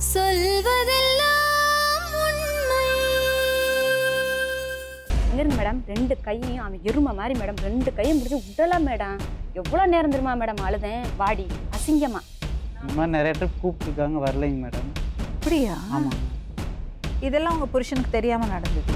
சொல்வதெல்லாம் உண்மை இங்கிருந்து மேடம் ரெண்டு கையையும் அவன் எருமை மாதிரி மேடம் ரெண்டு கையும் பிடிச்சி விடலாம் மேடம் எவ்வளோ நேரம் தெரியுமா மேடம் அழுதேன் வாடி அசிங்கமா இந்த மாதிரி நிறைய ட்ரிப் கூப்பிட்டுருக்காங்க வரலைங்க மேடம் அப்படியா ஆமாங்க இதெல்லாம் உங்க புருஷனுக்கு தெரியாம நடந்தது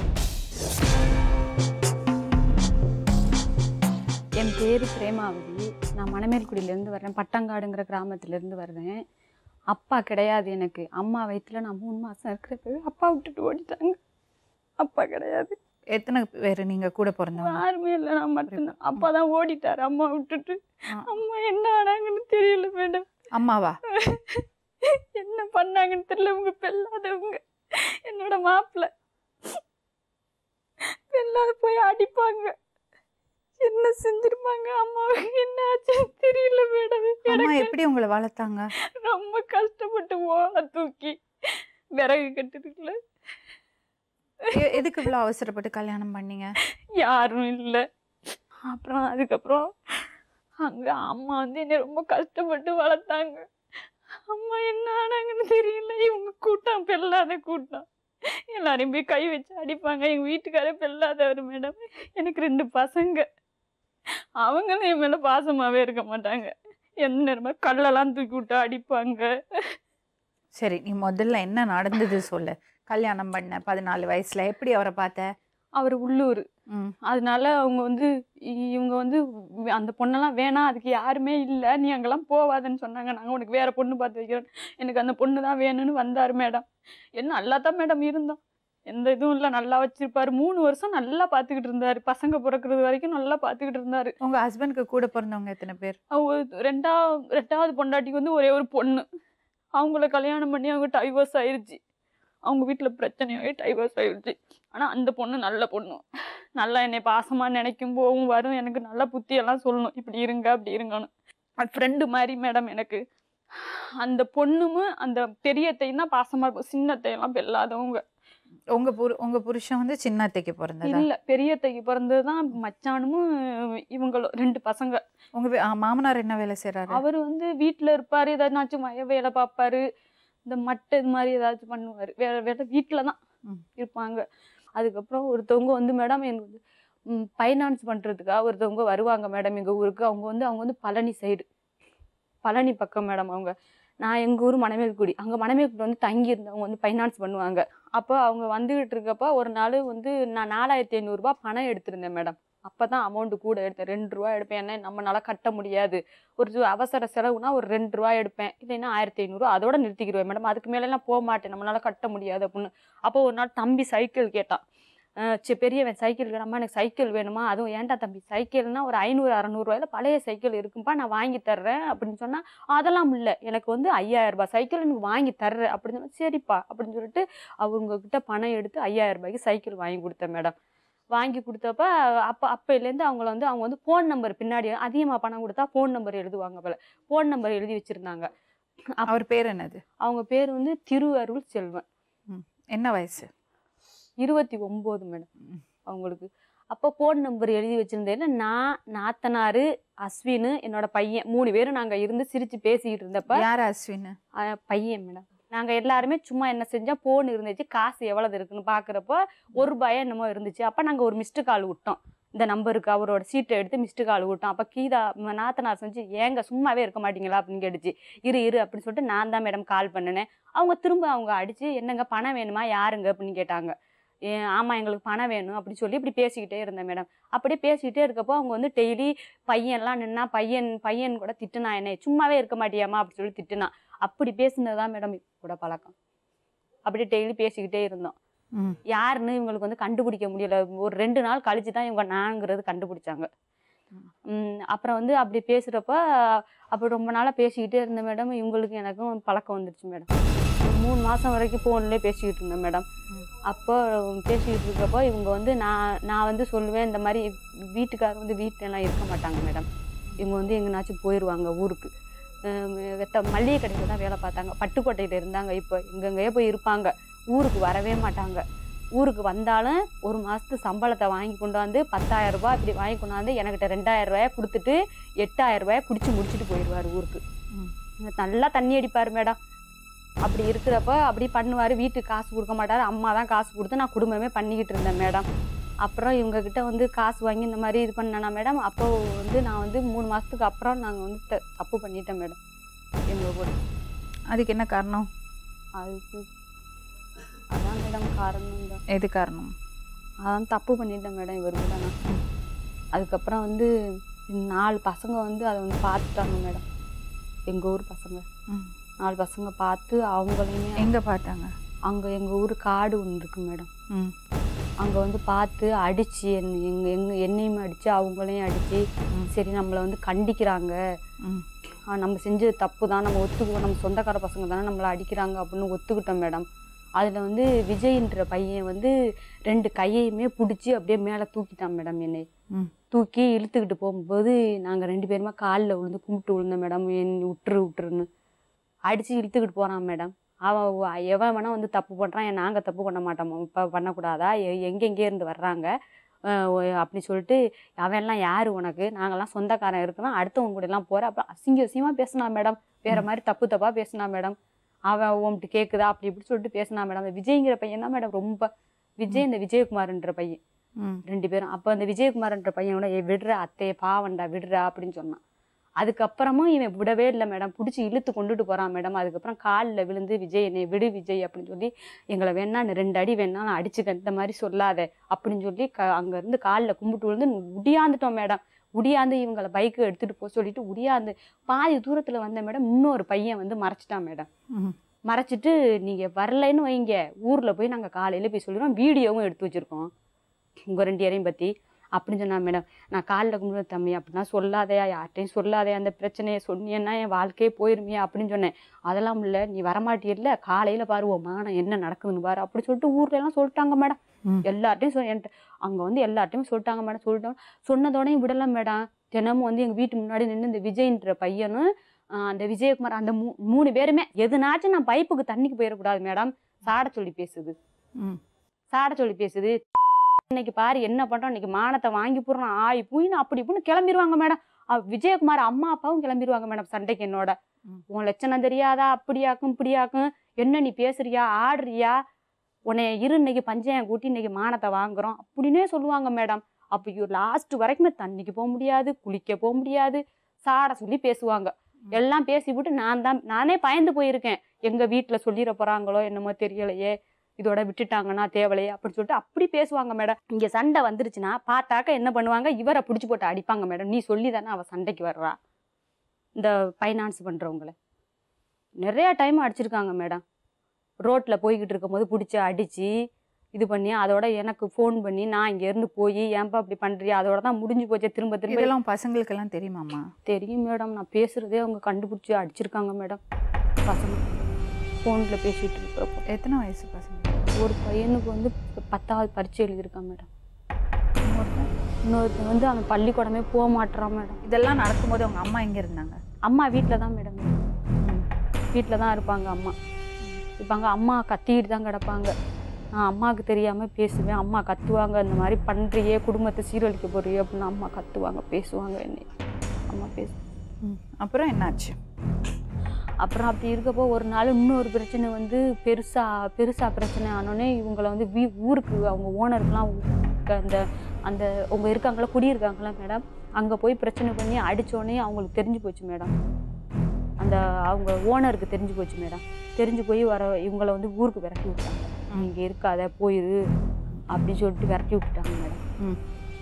என் பேர் பிரேமாவதி நான் மணமேல்குடியிலேருந்து வர்றேன் பட்டங்காடுங்கிற கிராமத்துலேருந்து வர்றேன் அப்பா கிடையாது எனக்கு அம்மா வயித்துல நான் மூணு மாதம் இருக்கிறப்ப அப்பா விட்டுட்டு ஓடிட்டாங்க அப்பா கிடையாது எத்தனை பேர் நீங்க கூட பிறந்தவங்க யாருமே இல்லை நான் மட்டும்தான் அப்பா தான் ஓடிட்டாரு அம்மா விட்டுட்டு ஆ. அம்மா என்ன ஆனாங்கன்னு தெரியல மேடம் அம்மாவா என்ன பண்ணாங்கன்னு தெரியல உங்க பெல்லாதவங்க என்னோட மாப்பிள்ளை பெல்லாத போய் அடிப்பாங்க என்ன செஞ்சிருப்பாங்க அம்மாவுக்கு என்ன ஆச்சுன்னு தெரியல மேடம் அம்மா எனக்கு எப்படி உங்களை வளர்த்தாங்க ரொம்ப கஷ்டப்பட்டு ஓலை தூக்கி விறகு கட்டுறதுக்குள்ள எ- எதுக்கு இவ்வளவு அவசரப்பட்டு கல்யாணம் பண்ணீங்க யாரும் இல்லை அப்புறம் அதுக்கப்புறம் அங்கே அம்மா வந்து என்னை ரொம்ப கஷ்டப்பட்டு வளர்த்தாங்க அம்மா என்ன ஆனாங்கன்னு தெரியல இவங்க கூட்டம் பெல்லாத கூட்டம் எல்லாரையும் போய் கை வச்சு அடிப்பாங்க எங்கள் வீட்டுக்காரர் பெல்லாதவர் மேடம் எனக்கு ரெண்டு பசங்க அவங்களும் என் மேலே பாசமாகவே இருக்க மாட்டாங்க எந்த நேரமா கல்லெல்லாம் தூக்கி விட்டு அடிப்பாங்க சரி நீ முதல்ல என்ன நடந்தது சொல்லு கல்யாணம் பண்ண பதினாலு வயசுல எப்படி அவரை பார்த்த அவர் உள்ளூர் ம் அதனால அவங்க வந்து இ- இவங்க வந்து வே- அந்த பொண்ணெல்லாம் வேணாம் அதுக்கு யாருமே இல்லை நீ அங்கெல்லாம் போவாதன்னு சொன்னாங்க நாங்கள் உனக்கு வேற பொண்ணு பார்த்து வைக்கிறோம் எனக்கு அந்த பொண்ணு தான் வேணும்னு வந்தார் மேடம் என்ன நல்லா தான் மேடம் இருந்தோம் எந்த இதுவும் இல்லை நல்லா வச்சிருப்பாரு மூணு வருஷம் நல்லா பார்த்துக்கிட்டு இருந்தாரு பசங்க பிறக்கிறது வரைக்கும் நல்லா பார்த்துக்கிட்டு இருந்தாரு உங்க ஹஸ்பண்ட்க்கு கூட பிறந்தவங்க எத்தனை பேர் அவங்க ரெண்டா ரெண்டாவது பொண்டாட்டிக்கு வந்து ஒரே ஒரு பொண்ணு அவங்கள கல்யாணம் பண்ணி அவங்க டைவர்ஸ் ஆயிருச்சு அவங்க வீட்டில் பிரச்சனையாகி டைவர்ஸ் ஆயிடுச்சு ஆனால் அந்த பொண்ணு நல்ல பொண்ணு நல்லா என்னை பாசமாக நினைக்கும் போகும் வரும் எனக்கு நல்ல புத்தியெல்லாம் சொல்லணும் இப்படி இருங்க அப்படி இருங்கன்னு அது ஃப்ரெண்டு மாதிரி மேடம் எனக்கு அந்த பொண்ணுமு அந்த பெரியத்தையும் தான் பாசமாக இருக்கும் சின்னத்தையெல்லாம் பெல்லாதவங்க உங்க புரு உங்க புருஷன் வந்து சின்ன அத்தைக்கு பிறந்ததா இல்லை பெரியத்தைக்கு பிறந்தது தான் மச்சானும் இவங்களும் ரெண்டு பசங்க உங்க வே- ஆ, மாமனார் என்ன வேலை செய்றாரு அவர் வந்து வீட்டில் இருப்பார் ஏதாச்சும் வய வேலை பார்ப்பாரு இந்த மட்டை இது மாதிரி ஏதாச்சும் பண்ணுவார் வேலை வேலை வீட்டில் தான் ம். இருப்பாங்க அதுக்கப்புறம் ஒருத்தவங்க வந்து மேடம் எனக்கு வந்து ஃபைனான்ஸ் பண்ணுறதுக்காக ஒருத்தவங்க வருவாங்க மேடம் எங்கள் ஊருக்கு அவங்க வந்து அவங்க வந்து பழனி சைடு பழனி பக்கம் மேடம் அவங்க நான் எங்கள் ஊர் மணமேல்குடி அங்கே மணமேல்குடி வந்து தங்கி இருந்தவங்க வந்து ஃபைனான்ஸ் பண்ணுவாங்க அப்போ அவங்க வந்துகிட்டு இருக்கப்போ ஒரு நாள் வந்து நான் நாலாயிரத்தி ஐநூறுரூபா பணம் எடுத்திருந்தேன் மேடம் அப்போ தான் அமௌண்ட்டு கூட எடுத்தேன் ரெண்டு ரூபா எடுப்பேன் ஏன்னா நம்மளால கட்ட முடியாது ஒரு சு- அவசர செலவுனா ஒரு ரெண்டு ரூபா எடுப்பேன் இல்லைன்னா ஆயிரத்தி ஐநூறுரூவா அதோட நிறுத்திக்கிடுவேன் மேடம் அதுக்கு மேலெல்லாம் போக மாட்டேன் நம்மளால கட்ட முடியாது அப்படின்னு அப்போ ஒரு நாள் தம்பி சைக்கிள் கேட்டான் அஹ் சரி பெரியவன் சைக்கிள் வேணுமா எனக்கு சைக்கிள் வேணுமா அதுவும் ஏன்டா தம்பி சைக்கிள்னா ஒரு ஐநூறு அறநூறுவாயில பழைய சைக்கிள் இருக்கும்பா நான் வாங்கி தர்றேன் அப்படின்னு சொன்னா அதெல்லாம் இல்லை எனக்கு வந்து ஐயாயிரம் ரூபாய் சைக்கிள் எனக்கு வாங்கி தர்றேன் அப்படின்னு சொன்னா சரிப்பா அப்படின்னு சொல்லிட்டு அவங்க கிட்ட பணம் எடுத்து ஐயாயிரம் ரூபாய்க்கு சைக்கிள் வாங்கி கொடுத்தேன் மேடம் வாங்கி கொடுத்தப்ப அப்போ அப்போலேருந்து அவங்கள வந்து அவங்க வந்து ஃபோன் நம்பர் பின்னாடி அதிகமாக பணம் கொடுத்தா ஃபோன் நம்பர் எழுதுவாங்க போல ஃபோன் நம்பர் எழுதி வச்சுருந்தாங்க அவர் பேர் என்னது அவங்க பேர் வந்து திருவருள் செல்வன் என்ன வயசு இருபத்தி ஒம்பது மேடம் ம். அவங்களுக்கு அப்போ ஃபோன் நம்பர் எழுதி வச்சுருந்தேன் நான் நாத்தனார் அஸ்வின் என்னோட பையன் மூணு பேரும் நாங்கள் இருந்து சிரித்து பேசிக்கிட்டு இருந்தப்ப யார் அஸ்வின் அஹ் பையன் மேடம் நாங்கள் எல்லாருமே சும்மா என்ன செஞ்சோம் ஃபோன் இருந்துச்சு காசு எவ்வளவு இருக்குன்னு பார்க்குறப்போ ஒரு ரூபாயோ என்னமோ இருந்துச்சு அப்போ நாங்கள் ஒரு மிஸ்டு கால் விட்டோம் இந்த நம்பருக்கு அவரோட சீட்டை எடுத்து மிஸ்டு கால் விட்டோம் அப்போ கீதா ம- நாத்தனார் செஞ்சு ஏங்க சும்மாவே இருக்க மாட்டீங்களா அப்படின்னு கேட்டுச்சு இரு இரு அப்படின்னு சொல்லிட்டு நான் தான் மேடம் கால் பண்ணினேன் அவங்க திரும்ப அவங்க அடித்து என்னங்க பணம் வேணுமா யாருங்க அப்படின்னு கேட்டாங்க ஏ ஆமாம் எங்களுக்கு பணம் வேணும் அப்படின்னு சொல்லி இப்படி பேசிக்கிட்டே இருந்தேன் மேடம் அப்படியே பேசிக்கிட்டே இருக்கப்போ அவங்க வந்து டெய்லி பையன்லாம் நின்னா பையன் பையன் கூட திட்டுனா என்னை சும்மாவே இருக்க மாட்டியாமா அப்படின்னு சொல்லி திட்டுனா அப்படி பேசுனது தான் மேடம் கூட பழக்கம் அப்படியே டெய்லி பேசிக்கிட்டே இருந்தோம் ம் யாருன்னு இவங்களுக்கு வந்து கண்டுபிடிக்க முடியல ஒரு ரெண்டு நாள் கழிச்சு தான் இவங்க நான்ங்கிறது கண்டுபிடிச்சாங்க ம், அப்புறம் வந்து அப்படி பேசுகிறப்ப அப்படி ரொம்ப நாளாக பேசிக்கிட்டே இருந்த மேடம் இவங்களுக்கு எனக்கும் பழக்கம் வந்துருச்சு மேடம் மூணு மாதம் வரைக்கும் ஃபோன்லேயே பேசிக்கிட்டு இருந்தேன் மேடம் ம். அப்போ பேசிக்கிட்டு இருக்கப்போ இவங்க வந்து நான் நான் வந்து சொல்லுவேன் இந்த மாதிரி வீட்டுக்காரர் வந்து வீட்டிலலாம் இருக்க மாட்டாங்க மேடம் இவங்க வந்து எங்கேனாச்சும் போயிடுவாங்க ஊருக்கு ஹம், வெத்த மல்லிகை கடையில் தான் வேலை பார்த்தாங்க பட்டுக்கோட்டையில் இருந்தாங்க இப்போ எங்கெங்கேயோ போய் இருப்பாங்க ஊருக்கு வரவே மாட்டாங்க ஊருக்கு வந்தாலும் ஒரு மாதத்து சம்பளத்தை வாங்கி கொண்டாந்து பத்தாயிரம் ரூபாய் இப்படி வாங்கி கொண்டாந்து என்கிட்ட ரெண்டாயிரம் ரூபாயை கொடுத்துட்டு எட்டாயிரம் ரூபாயை பிடிச்சி முடிச்சுட்டு போயிடுவார் ஊருக்கு ம். நல்லா தண்ணி அடிப்பார் மேடம் அப்படி இருக்கிறப்ப அப்படி பண்ணுவார் வீட்டுக்கு காசு கொடுக்க மாட்டார் அம்மா தான் காசு கொடுத்து நான் குடும்பமே பண்ணிக்கிட்டு இருந்தேன் மேடம் அப்புறம் இவங்க கிட்ட வந்து காசு வாங்கி இந்த மாதிரி இது பண்ணேனா மேடம் அப்போ வந்து நான் வந்து மூணு மாதத்துக்கு அப்புறம் நாங்கள் வந்து த- தப்பு பண்ணிட்டேன் மேடம் எங்க கூட அதுக்கு என்ன காரணம் அதுக்கு அதான் மேடம் காரணம் தான் எது காரணம் அதான் தப்பு பண்ணிட்டேன் மேடம் இவர் கூட நான் அதுக்கப்புறம் வந்து நாலு பசங்க வந்து அதை வந்து பார்த்துட்டாங்க மேடம் எங்கள் ஊர் பசங்க ம். நாலு பசங்க பார்த்து அவங்களையுமே எங்க பார்த்தாங்க அங்கே எங்கள் ஊர் காடு ஒன்று இருக்கு மேடம் ம் அங்கே வந்து பார்த்து அடித்து என் எங்கள் எங்கள் என்னையுமே அடித்து அவங்களையும் அடித்து ம். சரி நம்மளை வந்து கண்டிக்கிறாங்க ம் ஆ, நம்ம செஞ்சது தப்பு தான் நம்ம ஒத்துக்குவோம் நம்ம சொந்தக்கார பசங்க தானே நம்மளை அடிக்கிறாங்க அப்படின்னு ஒத்துக்கிட்டோம் மேடம் அதில் வந்து விஜய்ன்ற பையன் வந்து ரெண்டு கையையுமே பிடிச்சி அப்படியே மேலே தூக்கிட்டான் மேடம் என்னை ம் தூக்கி இழுத்துக்கிட்டு போகும்போது நாங்கள் ரெண்டு பேருமே காலில் விழுந்து கும்பிட்டு விழுந்தோம் மேடம் என் விட்டுரு விட்டுருன்னு அடித்து இழுத்துக்கிட்டு போகிறான் மேடம் அவன் வ- எவன் வேணா வந்து தப்பு பண்ணுறான் நாங்கள் தப்பு பண்ண மாட்டோம் இப்போ பண்ணக்கூடாதா எ- எங்கெங்கே இருந்து வர்றாங்க அஹ் ஒ- அப்படி சொல்லிட்டு அவன்லாம் யார் உனக்கு நாங்கள்லாம் சொந்தக்காரன் இருக்கிறோம் அடுத்தவங்க கூட எல்லாம் போகிற அப்புறம் அசிங்க அசிங்கமாக பேசினான் மேடம் வேற மாதிரி தப்பு தப்பாக பேசினான் மேடம் அவன் உன்ட்டு கேட்குதா அப்படி இப்படி சொல்லிட்டு பேசினான் மேடம் அந்த விஜய்ங்கிற பையன் தான் மேடம் ரொம்ப விஜய் இந்த விஜயகுமார்ன்ற பையன் ம் ரெண்டு பேரும் அப்போ அந்த விஜயகுமார்ன்ற பையனோட ஏ விடுற அத்தையை பாவண்டா விடுறா அப்படின்னு சொன்னான் அதுக்கப்புறமும் இவன் விடவே இல்லை மேடம் பிடிச்சி இழுத்து கொண்டுட்டு போகிறான் மேடம் அதுக்கப்புறம் காலில் விழுந்து விஜய் என்னை விடு விஜய் அப்படின்னு சொல்லி எங்களை வேணா நீ ரெண்டு அடி வேணா நான் அடிச்சுக்க இந்த மாதிரி சொல்லாத அப்படின்னு சொல்லி க அங்கேருந்து காலில் கும்பிட்டு விழுந்து உடியாந்துட்டோம் மேடம் உடியாந்து இவங்களை பைக்கு எடுத்துகிட்டு போக சொல்லிட்டு உடியாந்து பாதி தூரத்தில் வந்த மேடம் இன்னொரு பையன் வந்து மறைச்சிட்டான் மேடம் ம் மறைச்சிட்டு நீங்கள் வரலைன்னு வைங்க ஊரில் போய் நாங்கள் காலையில் போய் சொல்லிடுவோம் வீடியோவும் எடுத்து வச்சுருக்கோம் உங்கள் ரெண்டு பேரையும் பற்றி அப்படின்னு சொன்னா மேடம் நான் காலில் கும்பிடு தம்பி அப்படின்னா சொல்லாதயா யார்கிட்டையும் சொல்லாதே அந்த பிரச்சனையை சொன்னீன்னா என் வாழ்க்கையே போயிருமியா அப்படின்னு சொன்னேன் அதெல்லாம் இல்லை நீ வரமாட்டியல்ல காலையில் பாரு உன் மகன் என்ன நடக்குதுன்னு பாரு அப்படி சொல்லிட்டு ஊர்ல எல்லாம் சொல்லிட்டாங்க மேடம் ம். எல்லார்ட்டையும் சொல் என்கிட்ட அங்கே வந்து எல்லார்ட்டையும் சொல்லிட்டாங்க மேடம் சொல்லிட்டோம் சொன்னதோடயும் விடலாம் மேடம் தினமும் வந்து எங்கள் வீட்டு முன்னாடி நின்று இந்த விஜய்ன்ற பையனும் ஆஹ் அந்த விஜயகுமார் அந்த மூ மூணு பேருமே எதுனாச்சும் நான் பைப்புக்கு தண்ணிக்கு போயிடக்கூடாது மேடம் சாட சொல்லி பேசுது ம் சாட சொல்லி பேசுது இன்னைக்கு பாரு என்ன பண்றோம் இன்னைக்கு மானத்தை வாங்கி போடுறோம் ஆய் புயின்னு அப்படி இப்படின்னு கிளம்பிடுவாங்க மேடம் விஜயகுமார் அம்மா அப்பாவும் கிளம்பிடுவாங்க மேடம் சண்டைக்கு என்னோட ம். உன் லட்சணம் தெரியாதா அப்படியாக்கும் இப்படியாக்கும் என்ன நீ பேசுறியா ஆடுறியா உன்னை இரு இன்னைக்கு பஞ்சயம் கூட்டி இன்னைக்கு மானத்தை வாங்குறோம் அப்படின்னே சொல்லுவாங்க மேடம் அப்போ லாஸ்ட் வரைக்குமே தண்ணிக்கு போக முடியாது குளிக்க போக முடியாது சாட சொல்லி பேசுவாங்க எல்லாம் பேசி விட்டு நான் தான் நானே பயந்து போயிருக்கேன் எங்க வீட்டில் சொல்லிட போறாங்களோ என்னமோ தெரியலையே இதோட விட்டுட்டாங்கன்னா தேவலையே அப்படின்னு சொல்லிட்டு அப்படி பேசுவாங்க மேடம் இங்க சண்டை வந்துருச்சுன்னா பார்த்தாக்க என்ன பண்ணுவாங்க இவரை பிடிச்சி போட்டு அடிப்பாங்க மேடம் நீ சொல்லி தானே அவ சண்டைக்கு வர்றா இந்த ஃபைனான்ஸ் பண்றவங்கள நிறைய டைம் அடிச்சிருக்காங்க மேடம் ரோட்ல போய்கிட்டு இருக்கும்போது பிடிச்சி அடிச்சு இது பண்ணி அதோட எனக்கு ஃபோன் பண்ணி நான் இங்க இருந்து போய் ஏன்பா இப்படி பண்றியா அதோட தான் முடிஞ்சு போச்சே திரும்ப திரும்ப இதெல்லாம் பசங்களுக்கெல்லாம் தெரியுமாம்மா தெரியும் மேடம் நான் பேசுறதே அவங்க கண்டுபிடிச்சி அடிச்சிருக்காங்க மேடம் பசங்க ஃபோனில் பேசிட்டு இருக்கிறப்போ எத்தனை வயசு பசங்க ஒரு பையனுக்கு வந்து பத்தாவது பரீட்சை எழுதியிருக்கான் மேடம் இன்னொருத்தன் வந்து அவன் பள்ளிக்கூடமே போக மாட்டுறான் மேடம் இதெல்லாம் நடக்கும்போது அவங்க அம்மா எங்க இருந்தாங்க அம்மா வீட்டில் தான் மேடம் வீட்டில் தான் இருப்பாங்க அம்மா இருப்பாங்க அம்மா கத்திக்கிட்டு தான் கிடப்பாங்க நான் அம்மாவுக்கு தெரியாமல் பேசுவேன் அம்மா கத்துவாங்க இந்த மாதிரி பண்ணுறியே குடும்பத்தை சீரழிக்க போறியே அப்படின்னு அம்மா கத்துவாங்க பேசுவாங்க என்னை அம்மா பேசு ம். அப்புறம் என்னாச்சு அப்புறம் அப்படி இருக்கப்போ ஒரு நாள் இன்னொரு பிரச்சனை வந்து பெருசா பெருசா பிரச்சனை ஆனோடனே இவங்களை வந்து வீ ஊருக்கு அவங்க ஓனருக்குலாம் அந்த அந்த அவங்க இருக்காங்களா குடியிருக்காங்களா மேடம் அங்கே போய் பிரச்சனை பண்ணி அடித்தோடனே அவங்களுக்கு தெரிஞ்சு போச்சு மேடம் அந்த அவங்க ஓனருக்கு தெரிஞ்சு போச்சு மேடம் தெரிஞ்சு போய் வர இவங்கள வந்து ஊருக்கு விரட்டி விட்டாங்க ம். இங்கே இருக்காத போயிரு அப்படின்னு சொல்லிட்டு விரட்டி விட்டுட்டாங்க மேடம் ம்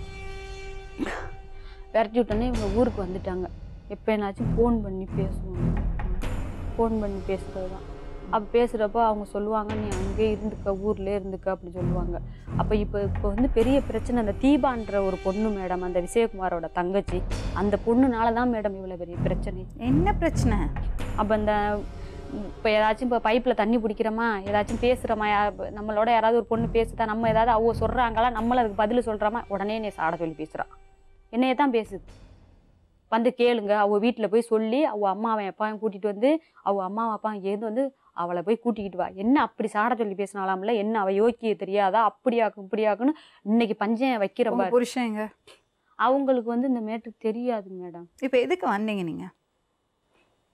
விரட்டி விட்டோன்னே இவங்க ஊருக்கு வந்துட்டாங்க எப்போ என்னாச்சும் ஃபோன் பண்ணி பேசுவாங்க ஃபோன் பண்ணி பேசுகிறது தான் அப்போ பேசுகிறப்போ அவங்க சொல்லுவாங்க நீ அங்கேயே இருந்துக்க ஊர்லேயே இருந்துக்க அப்படி சொல்லுவாங்க அப்போ இப்போ இப்போ வந்து பெரிய பிரச்சனை அந்த தீபான்ற ஒரு பொண்ணு மேடம் அந்த விஜயகுமாரோட தங்கச்சி அந்த பொண்ணுனால தான் மேடம் இவ்வளோ பெரிய பிரச்சனை என்ன பிரச்சனை அப்போ அந்த இப்போ ஏதாச்சும் இப்போ பைப்பில் தண்ணி பிடிக்கிறோமா ஏதாச்சும் பேசுகிறோமா நம்மளோட யாராவது ஒரு பொண்ணு பேசுதா நம்ம ஏதாவது அவங்க சொல்கிறாங்களா நம்மள அதுக்கு பதில் சொல்கிறோமா உடனே என்னை சாட சொல்லி பேசுகிறான் என்னைய தான் பேசுது வந்து கேளுங்க அவ வீட்டில் போய் சொல்லி அவ அம்மாவன் அப்பாவையும் கூட்டிகிட்டு வந்து அவ அம்மா அப்பா ஏந்து வந்து அவளை போய் கூட்டிக்கிட்டு வா என்ன அப்படி சாட சொல்லி பேசினாலாம்ல என்ன அவ யோக்கிய தெரியாதா அப்படியாக்கும் இப்படியாக்குன்னு இன்னைக்கு பஞ்சம் வைக்கிற உங்க பாரு. புருஷன் எங்க அவங்களுக்கு வந்து இந்த மேட்ரு தெரியாது மேடம் இப்போ எதுக்கு வந்தீங்க நீங்க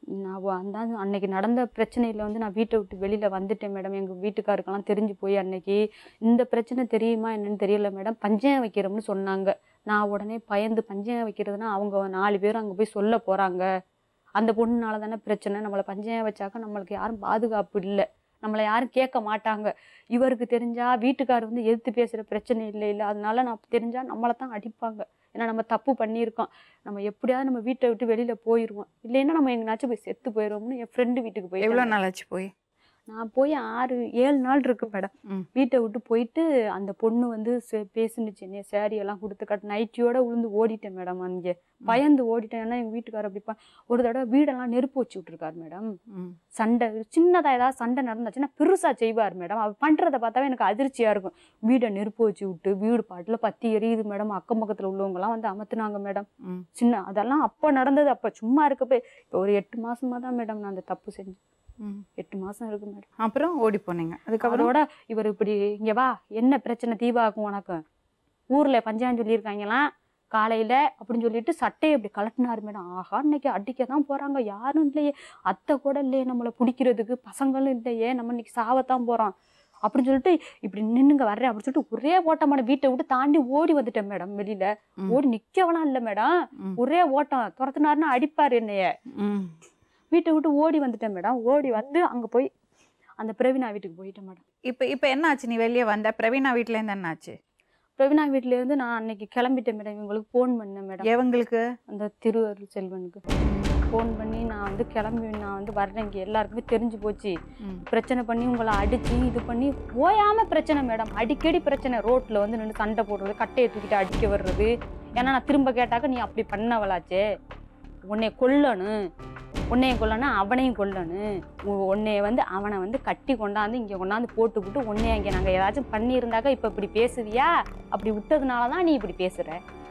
நான் வ- அந்த அன்னைக்கு நடந்த பிரச்சனையில் வந்து நான் வீட்டை விட்டு வெளியில் வந்துட்டேன் மேடம் எங்கள் வீட்டுக்காருக்கெல்லாம் தெரிஞ்சு போய் அன்னைக்கு இந்த பிரச்சனை தெரியுமா என்னன்னு தெரியல மேடம் பஞ்சம் வைக்கிறோம்னு சொன்னாங்க நான் உடனே பயந்து பஞ்சம் வைக்கிறதுனா அவங்க நாலு பேரும் அங்கே போய் சொல்ல போகிறாங்க அந்த பொண்ணுனால தானே பிரச்சனை நம்மளை பஞ்சம் வச்சாக்க நம்மளுக்கு யாரும் பாதுகாப்பு இல்லை நம்மளை யாரும் கேட்க மாட்டாங்க இவருக்கு தெரிஞ்சா வீட்டுக்கார் வந்து எதிர்த்து பேசுகிற பிரச்சனை இல்லை இல்லை அதனால நான் தெரிஞ்சா நம்மளை தான் அடிப்பாங்க ஏன்னா நம்ம தப்பு பண்ணியிருக்கோம் நம்ம எப்படியாவது நம்ம வீட்டை விட்டு வெளியில் போயிடுவோம் இல்லைன்னா நம்ம எங்கேனாச்சும் போய் செத்து போயிடுவோம்னு என் ஃப்ரெண்டு வீட்டுக்கு போய் எவ்வளோ நாள் ஆச்சு போய் நான் போய் ஆறு ஏழு நாள் இருக்கு மேடம் ம். வீட்டை விட்டு போயிட்டு அந்த பொண்ணு வந்து சே- பேசுனுச்சு என்னைய சேரீ எல்லாம் கொடுத்து கட் நைட்டியோட உளுந்து ஓடிட்டேன் மேடம் அங்கே பயந்து ஓடிட்டேன் ஏன்னா எங்கள் வீட்டுக்காரர் அப்படி ப- ஒரு தடவை வீடெல்லாம் நெருப்பு வச்சு விட்ருக்காரு மேடம் ம் சண்டை சின்னதாக ஏதாவது சண்டை நடந்துச்சுன்னா பெருசாக செய்வார் மேடம் அவர் பண்ணுறத பார்த்தாவே எனக்கு அதிர்ச்சியாக இருக்கும் வீடை நெருப்பு வச்சு விட்டு வீடு பாட்டில் பத்தி எரியுது மேடம் அக்கம் பக்கத்தில் உள்ளவங்கலாம் வந்து அமர்த்துனாங்க மேடம் ம் சின்ன அதெல்லாம் அப்போ நடந்தது அப்போ சும்மா இருக்கப்போ இப்போ ஒரு எட்டு மாசமா தான் மேடம் நான் அந்த தப்பு செஞ்சேன் ம் எட்டு மாசம் இருக்கு மேடம் அப்புறம் ஓடி போனீங்க அதுக்கப்புறம் அவரோட இவர் இப்படி இங்க வா என்ன பிரச்சனை தீபாக்கும் உனக்கு ஊர்ல பஞ்சாயம் சொல்லியிருக்காங்களாம் காலையில அப்படின்னு சொல்லிட்டு சட்டையை இப்படி கலட்டினாரு மேடம் ஆஹா இன்னைக்கு அடிக்க தான் போறாங்க யாரும் இல்லையே அத்தை கூட இல்லையே நம்மளை பிடிக்கிறதுக்கு பசங்களும் இல்லையே நம்ம இன்னைக்கு சாவத்தான் போறோம் அப்படின்னு சொல்லிட்டு இப்படி நின்னுங்க வர்றேன் அப்படின்னு சொல்லிட்டு ஒரே ஓட்டம் மேடம் வீட்டை விட்டு தாண்டி ஓடி வந்துட்டேன் மேடம் வெளியில ம். ஓடி நிக்கவெல்லாம் இல்லை மேடம் ம். ஒரே ஓட்டம் துரத்துனாருன்னா அடிப்பாரு என்னைய ம் வீட்டை விட்டு ஓடி வந்துட்டேன் மேடம் ஓடி வந்து அங்க போய் அந்த பிரவீனா வீட்டுக்கு போயிட்டேன் மேடம் இப்போ இப்போ என்ன ஆச்சு நீ வெளியே வந்த பிரவீனா வீட்டிலேருந்து என்ன ஆச்சு பிரவீனா வீட்ல இருந்து நான் அன்னைக்கு கிளம்பிட்டேன் மேடம் இவங்களுக்கு ஃபோன் பண்ணேன் மேடம் எவங்களுக்கு அந்த திருவருள் செல்வனுக்கு ஃபோன் பண்ணி நான் வந்து கிளம்பி நான் வந்து வர்றேன் இங்கே எல்லாருக்குமே தெரிஞ்சு போச்சு ம் பிரச்சனை பண்ணி உங்களை அடிச்சு இது பண்ணி ஓயாம பிரச்சனை மேடம் அடிக்கடி பிரச்சனை ரோட்ல வந்து நின்று சண்டை போடுறது கட்டையை தூக்கிட்டு அடிக்க வர்றது ஏன்னா நான் திரும்ப கேட்டாக்க நீ அப்படி பண்ணவளாச்சே உன்னை கொல்லணும் உன்னையும் கொல்லணும் அவனையும் கொல்லணும் உ- உன்னைய வந்து அவனை வந்து கட்டி கொண்டாந்து இங்கே கொண்டாந்து போட்டு விட்டு உன்னைய இங்கே நாங்கள் ஏதாச்சும் பண்ணியிருந்தாக்க இப்போ இப்படி பேசுவியா அப்படி விட்டதுனால தான் நீ இப்படி பேசுற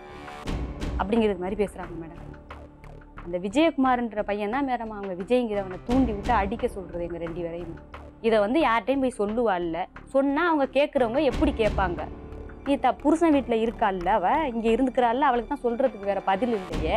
அப்படிங்கிறது மாதிரி பேசுறாங்க மேடம் அந்த விஜயகுமார்ன்ற பையன் தான் மேடம் அவங்க விஜய்ங்கிறவனை தூண்டி விட்டு அடிக்க சொல்றது எங்க ரெண்டு பேரையும் இதை வந்து யார்கிட்டையும் போய் சொல்லுவாள்ல சொன்னா அவங்க கேட்குறவங்க எப்படி கேட்பாங்க நீ த புருஷன் வீட்டில் இருக்கால்ல அவ இங்க இருந்துக்கிறாள்ல அவளுக்கு தான் சொல்றதுக்கு வேற பதில் இல்லையே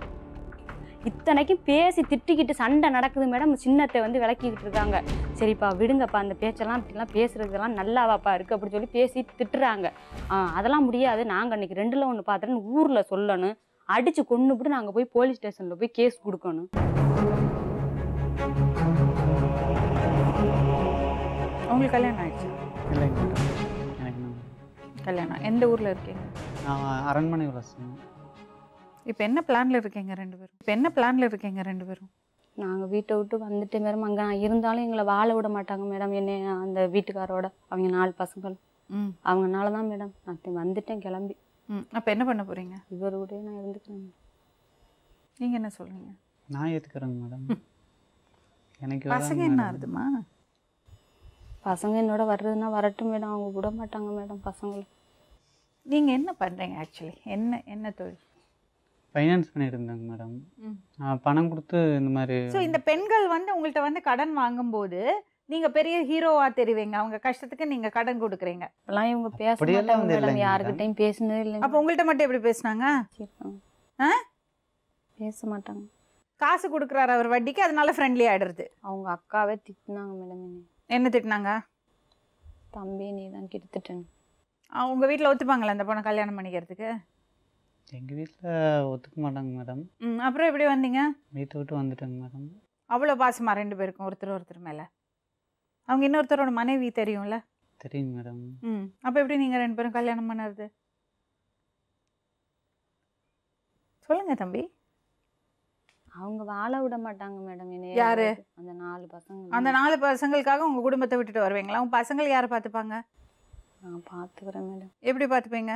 இத்தனைக்கும் பேசி திட்டிக்கிட்டு சண்டை நடக்குது மேடம் சின்னத்தை வந்து விளக்கிக்கிட்டு இருக்காங்க சரிப்பா விடுங்கப்பா அந்த பேச்செல்லாம் இப்படிலாம் பேசுறதெல்லாம் நல்லாவாப்பா இருக்கு அப்படின்னு சொல்லி பேசி திட்டுறாங்க ஆ அதெல்லாம் முடியாது நாங்கள் அன்னைக்கு ரெண்டுல ஒன்று பார்த்துட்டு ஊரில் சொல்லணும் அடிச்சு கொண்டுபிட்டு நாங்கள் போய் போலீஸ் ஸ்டேஷனில் போய் கேஸ் கொடுக்கணும் உங்களுக்கு கல்யாணம் ஆயிடுச்சு இல்லைங்க மேடம் எனக்கு நான் கல்யாணம் எந்த ஊரில் இருக்கீங்க நான் அரண்மனை வளசம் இப்போ என்ன பிளான்ல இருக்கீங்க ரெண்டு பேரும் இப்போ என்ன பிளான்ல இருக்கீங்க ரெண்டு பேரும் நாங்கள் வீட்டை விட்டு வந்துட்டு மேடம் அங்கே நான் இருந்தாலும் எங்களை வாழ விட மாட்டாங்க மேடம் என்னை அந்த வீட்டுக்காரோட அவங்க நாலு பசங்கள் ம் அவங்கனால தான் மேடம் நான் தி- வந்துட்டேன் கிளம்பி ம் அப்போ என்ன பண்ண போறீங்க இவரோடய நான் இருந்துக்கிறேன் நீங்க என்ன சொல்றீங்க நான் ஏற்றுக்கிறேங்க மேடம் எனக்கு பசங்க வராங்க என்ன madam. ஆகுதுமா பசங்க என்னோட வர்றதுன்னா வரட்டும் மேடம் அவங்க விட மாட்டாங்க மேடம் பசங்களை நீங்க என்ன பண்றீங்க ஆக்சுவலி என்ன என்ன தொழில் ஃபைனான்ஸ் பண்ணிட்டு இருந்தாங்க மேடம் ம். பணம் கொடுத்து இந்த மாதிரி ஸோ இந்த பெண்கள் வந்து உங்கள்கிட்ட வந்து கடன் வாங்கும்போது நீங்க பெரிய ஹீரோவா தெரிவிங்க அவங்க கஷ்டத்துக்கு நீங்க கடன் கொடுக்குறீங்க இப்பெல்லாம் இவங்க பேச அப்படியெல்லாம் மாட்டாங்க வந்து மேடம் இல்லைங்க யாருக்கிட்டையும் பேசினதே இல்லை அப்போ உங்கள்கிட்ட மட்டும் எப்படி பேசுனாங்க ஆ? பேச மாட்டாங்க காசு கொடுக்குறாரு அவர் வட்டிக்கு அதனால ஃப்ரெண்ட்லி ஆயிடுறது அவங்க அக்காவே திட்டினாங்க மேடம் என்னை என்ன திட்டினாங்க தம்பி நீ தான் கெடுத்துட்டேன் ஆ, உங்க வீட்டில் ஒத்துப்பாங்களா அந்த பொண்ணை கல்யாணம் பண்ணிக்கிறதுக்கு எங்கள் வீட்டில் ஒத்துக்க மாட்டாங்க மேடம் ம் அப்புறம் எப்படி வந்தீங்க வீட்டை விட்டு வந்துட்டேங்க மேடம் அவ்வளோ பாசமா ரெண்டு பேருக்கும் ஒருத்தர் ஒருத்தர் மேலே அவங்க இன்னொருத்தரோட மனைவி தெரியும்ல தெரியுங்க மேடம் ம் அப்போ எப்படி நீங்கள் ரெண்டு பேரும் கல்யாணம் பண்ணுறது சொல்லுங்க தம்பி அவங்க வாழ விட மாட்டாங்க மேடம் என்னை யாரு? அந்த நாலு பசங்க அந்த நாலு பசங்களுக்காக உங்கள் குடும்பத்தை விட்டுட்டு வருவீங்களா உங்கள் பசங்கள் யாரை பார்த்துப்பாங்க நான் பார்த்துக்கிறேன் மேடம் எப்படி பார்த்துப்பீங்க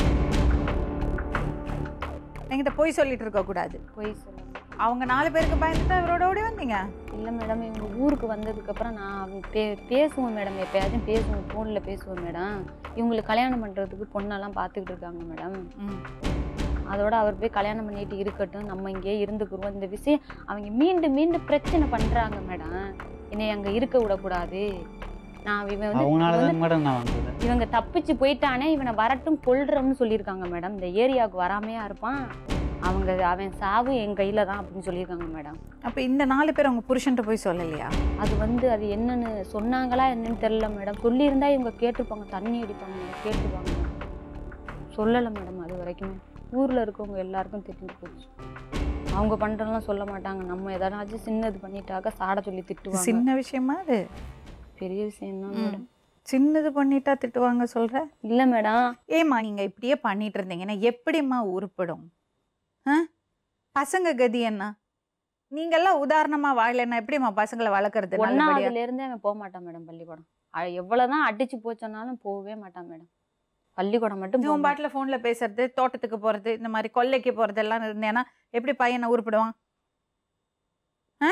என்கிட்ட போய் சொல்லிட்டு இருக்கக்கூடாது போய் சொல்லுங்க அவங்க நாலு பேருக்கு பயந்துட்டு அவரோட ஓடி வந்தீங்க இல்லை மேடம் இவங்க ஊருக்கு வந்ததுக்கப்புறம் நான் அவங்க பே பேசுவோம் மேடம் எப்பயாச்சும் பேசுவோம் ஃபோனில் பேசுவோம் மேடம் இவங்களுக்கு கல்யாணம் பண்ணுறதுக்கு பொண்ணெல்லாம் பார்த்துக்கிட்டு இருக்காங்க மேடம் ம் அதோட அவர் போய் கல்யாணம் பண்ணிட்டு இருக்கட்டும் நம்ம இங்கேயே இருந்துக்குருவோம் இந்த விஷயம் அவங்க மீண்டும் மீண்டும் பிரச்சனை பண்ணுறாங்க மேடம் என்னை அங்கே இருக்க விடக்கூடாது நான் இவன் வந்து அவங்களால இவன் வந்து தான் மேடம் நான் வந்தது இவங்க தப்பிச்சு போயிட்டானே இவனை வரட்டும் கொல்றோம்னு சொல்லியிருக்காங்க மேடம் இந்த ஏரியாவுக்கு வராமையா இருப்பான் அவங்க அவன் சாவு என் கையில் தான் அப்படின்னு சொல்லியிருக்காங்க மேடம் அப்ப இந்த நாலு பேர் அவங்க புருஷன்ட்ட போய் சொல்லலையா அது வந்து அது என்னன்னு சொன்னாங்களா என்னன்னு தெரியல மேடம் சொல்லியிருந்தா இவங்க கேட்டிருப்பாங்க தண்ணி அடிப்பாங்க கேட்டுப்பாங்க சொல்லலை மேடம் அது வரைக்குமே ஊரில் இருக்கவங்க எல்லாருக்கும் தெரிஞ்சு போச்சு அவங்க பண்ணுறதெல்லாம் சொல்ல மாட்டாங்க நம்ம எதனாச்சும் சின்னது பண்ணிட்டாக்க சாட சொல்லி திட்டுவாங்க சின்ன விஷயமா அது பெரிய விஷயம் தான் மேடம் சின்னது பண்ணிட்டா திட்டுவாங்க சொல்ற இல்லை மேடம் ஏம்மா நீங்க இப்படியே பண்ணிட்டு இருந்தீங்கன்னா எப்படிம்மா உருப்படும் ஆ? பசங்க கதி என்ன நீங்கெல்லாம் உதாரணமா வாழலைன்னா எப்படிம்மா பசங்களை வளர்க்கறது நல்லபடியா ஒன்னாவதுல இருந்தே அவன் போக மாட்டான் மேடம் பள்ளிக்கூடம் அ- எவ்வளவுதான் அடிச்சு போச்சோன்னாலும் போகவே மாட்டான் மேடம் பள்ளிக்கூடம் மட்டும் போக உன் பாட்டில் ஃபோனில் பேசுறது தோட்டத்துக்கு போறது இந்த மாதிரி கொல்லைக்கு போறது எல்லாம் இருந்தேன்னா எப்படி பையனை உருப்பிடுவான் ஆ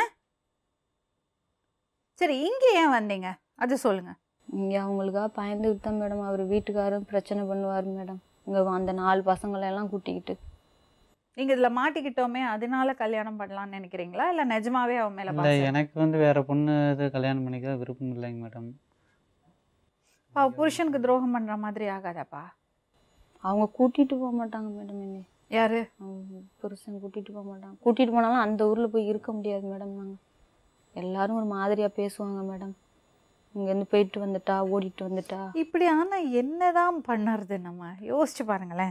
சரி இங்க ஏன் வந்தீங்க அது சொல்லுங்க இங்க அவங்களுக்காக பயந்துக்கிட்டு தான் மேடம் அவர் வீட்டுக்காரரும் பிரச்சனை பண்ணுவார் மேடம் இங்க அந்த நாலு பசங்களை எல்லாம் கூட்டிக்கிட்டு நீங்க இதுல மாட்டிக்கிட்டோமே அதனால கல்யாணம் பண்ணலாம்னு நினைக்கிறீங்களா இல்ல நிஜமாவே அவன் மேல இல்லை பாசம்? எனக்கு வந்து வேற பொண்ணு இது கல்யாணம் பண்ணிக்க விருப்பம் இல்லைங்க மேடம் அவ புருஷனுக்கு துரோகம் பண்ற மாதிரி ஆகாதாப்பா அவங்க கூட்டிட்டு போக மாட்டாங்க மேடம் என்னை யாரு அவங்க புருஷன் கூட்டிட்டு போக மாட்டாங்க கூட்டிட்டு போனாலும் அந்த ஊர்ல போய் இருக்க முடியாது மேடம் நாங்க எல்லாரும் ஒரு மாதிரியா பேசுவாங்க மேடம் இங்கேருந்து போயிட்டு வந்துட்டா ஓடிட்டு வந்துட்டா இப்படி ஆனா என்னதான் பண்ணுறது நம்ம யோசிச்சு பாருங்களேன்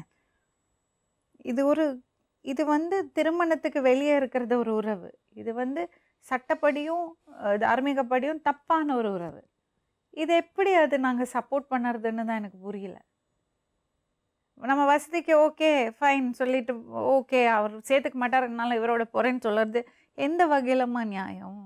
இது ஒரு இது வந்து திருமணத்துக்கு வெளியே இருக்கிறது ஒரு உறவு இது வந்து சட்டப்படியும் அஹ், தார்மீகப்படியும் தப்பான ஒரு உறவு இது எப்படி அது நாங்கள் சப்போர்ட் பண்ணுறதுன்னு தான் எனக்கு புரியல நம்ம வசதிக்கு ஓகே ஃபைன் சொல்லிட்டு ஓகே அவர் சேர்த்துக்க மாட்டாருனால இவரோட போகிறேன்னு சொல்கிறது எந்த வகையிலம்மா நியாயம்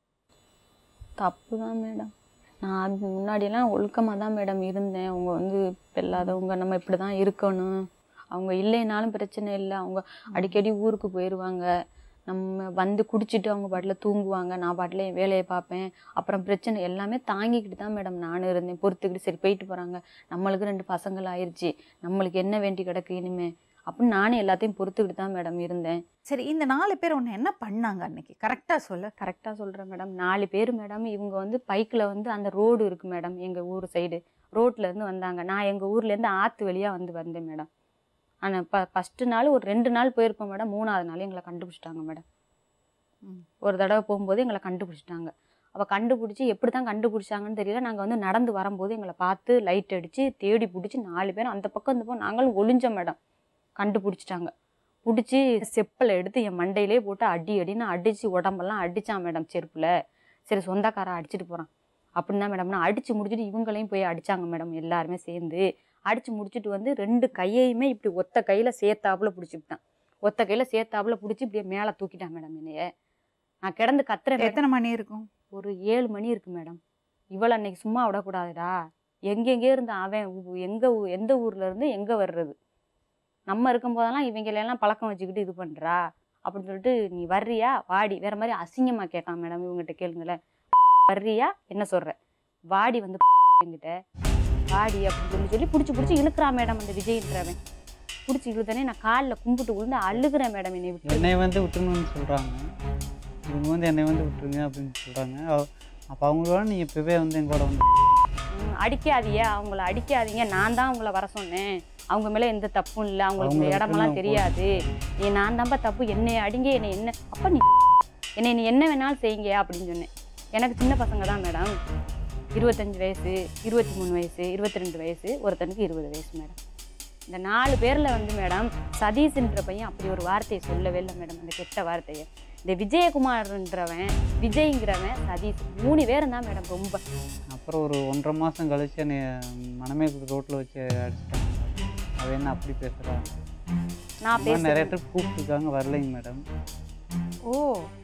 தப்பு தான் மேடம் நான் அது முன்னாடியெல்லாம் ஒழுக்கமாக தான் மேடம் இருந்தேன் அவங்க வந்து இப்ப இல்லாதவங்க நம்ம இப்படி தான் இருக்கணும் அவங்க இல்லைனாலும் பிரச்சனை இல்லை அவங்க அடிக்கடி ஊருக்கு போயிடுவாங்க நம்ம வந்து குடிச்சிட்டு அவங்க பாட்டில் தூங்குவாங்க நான் பாட்டில் என் வேலையை பார்ப்பேன் அப்புறம் பிரச்சனை எல்லாமே தாங்கிக்கிட்டு தான் மேடம் நானும் இருந்தேன் பொறுத்துக்கிட்டு சரி போயிட்டு போகிறாங்க நம்மளுக்கு ரெண்டு பசங்கள் ஆயிடுச்சு நம்மளுக்கு என்ன வேண்டி கிடக்கு இனிமே அப்படின்னு நானும் எல்லாத்தையும் பொறுத்துக்கிட்டு தான் மேடம் இருந்தேன் சரி இந்த நாலு பேர் ஒன்று என்ன பண்ணாங்க அன்னைக்கு கரெக்டாக சொல்லு கரெக்டாக சொல்கிறேன் மேடம் நாலு பேர் மேடம் இவங்க வந்து பைக்கில் வந்து அந்த ரோடு இருக்குது மேடம் எங்கள் ஊர் சைடு ரோட்லேருந்து வந்தாங்க நான் எங்கள் ஊர்லேருந்து ஆற்று வழியாக வந்து வந்தேன் மேடம் ஆனால் ப ஃபஸ்ட்டு நாள் ஒரு ரெண்டு நாள் போயிருப்போம் மேடம் மூணாவது நாள் எங்களை கண்டுபிடிச்சிட்டாங்க மேடம் ம். ஒரு தடவை போகும்போது எங்களை கண்டுபிடிச்சிட்டாங்க அப்போ கண்டுபிடிச்சி எப்படி தான் கண்டுபிடிச்சாங்கன்னு தெரியல நாங்கள் வந்து நடந்து வரும்போது எங்களை பார்த்து லைட் அடித்து தேடி பிடிச்சி நாலு பேரும் அந்த பக்கம் இந்த பக்கம் நாங்களும் ஒளிஞ்சோம் மேடம் கண்டுபிடிச்சிட்டாங்க பிடிச்சி செப்பலை எடுத்து என் மண்டையிலே போட்டு அடி அடின்னு அடித்து உடம்பெல்லாம் அடித்தான் மேடம் செருப்பில் சரி சொந்தக்காரன் அடிச்சிட்டு போகிறான் அப்படின்னா மேடம் நான் அடித்து முடிச்சுட்டு இவங்களையும் போய் அடித்தாங்க மேடம் எல்லாருமே சேர்ந்து அடித்து முடிச்சுட்டு வந்து ரெண்டு கையையுமே இப்படி ஒத்த கையில் சேர்த்தாப்புல பிடிச்சிக்கிட்டான் ஒத்த கையில் சேர்த்தாப்புல பிடிச்சி இப்படியே மேலே தூக்கிட்டான் மேடம் என்னைய நான் கிடந்து கத்துறேன் madam. எத்தனை மணி இருக்கும் ஒரு ஏழு மணி இருக்கு மேடம் இவளை அன்னைக்கு சும்மா விடக்கூடாதுடா எங்கெங்கே இருந்து அவன் ஊ- எங்க ஊ- எந்த ஊர்ல இருந்து எங்க வர்றது நம்ம இருக்கும்போதெல்லாம் இவங்களெல்லாம் பழக்கம் வச்சுக்கிட்டு இது பண்றா அப்படின்னு சொல்லிட்டு நீ வர்றியா வாடி வேற மாதிரி அசிங்கமா கேட்டான் மேடம் இவங்ககிட்ட கேளுங்களேன் வர்றியா என்ன சொல்ற வாடி வந்து என்கிட்ட வாடி அப்படின்னு சொல்லி சொல்லி பிடிச்சி பிடிச்சி இழுக்கிறான் மேடம் அந்த விஜய்ன்றவன் பிடிச்சி இழுத்தனே நான் காலில் கும்பிட்டு விழுந்து அழுகிறேன் மேடம் என்னை விட்டு என்னை வந்து விட்டுணும்னு சொல்கிறாங்க இவங்க வந்து என்னை வந்து விட்டுருங்க அப்படின்னு சொல்கிறாங்க அப்போ அவங்களோட நீ இப்போவே வந்து என் கூட வந்து ம், அடிக்காதீங்க அவங்கள அடிக்காதீங்க நான் தான் அவங்கள வர சொன்னேன் அவங்க மேலே எந்த தப்பும் இல்லை அவங்களுக்கு இந்த அவங்கள இடமெல்லாம் விட்டுருங்க, தெரியாது நீ நான் தான்ப்பா தப்பு என்னை அடிங்க என்னை என்ன அப்போ நீ என்னை நீ என்ன வேணாலும் செய்யுங்க அப்படின்னு சொன்னேன் எனக்கு சின்ன பசங்க தான் மேடம் இருபத்தஞ்சு வயசு இருபத்தி மூணு வயசு இருபத்தி ரெண்டு வயசு ஒருத்தனுக்கு இருபது வயசு மேடம் இந்த நாலு பேரில் வந்து மேடம் சதீஷ்ன்ற பையன் அப்படி ஒரு வார்த்தையை சொல்லவே இல்லை மேடம் அந்த கெட்ட வார்த்தையை இந்த விஜயகுமார்ன்றவன் விஜய்ங்கிறவன் சதீஷ் மூணு பேரும் தான் மேடம் ரொம்ப அப்புறம் ஒரு ஒன்றரை மாதம் கழிச்சு என்னை மனமே ரோட்டில் வச்சு அடிச்சிட்டாங்க அவ என்ன அப்படி பேசுகிறா நான் நிறைய பேசுறேன் ட்ரிப் கூப்பிட்டுருக்காங்க வரலைங்க மேடம் ஓ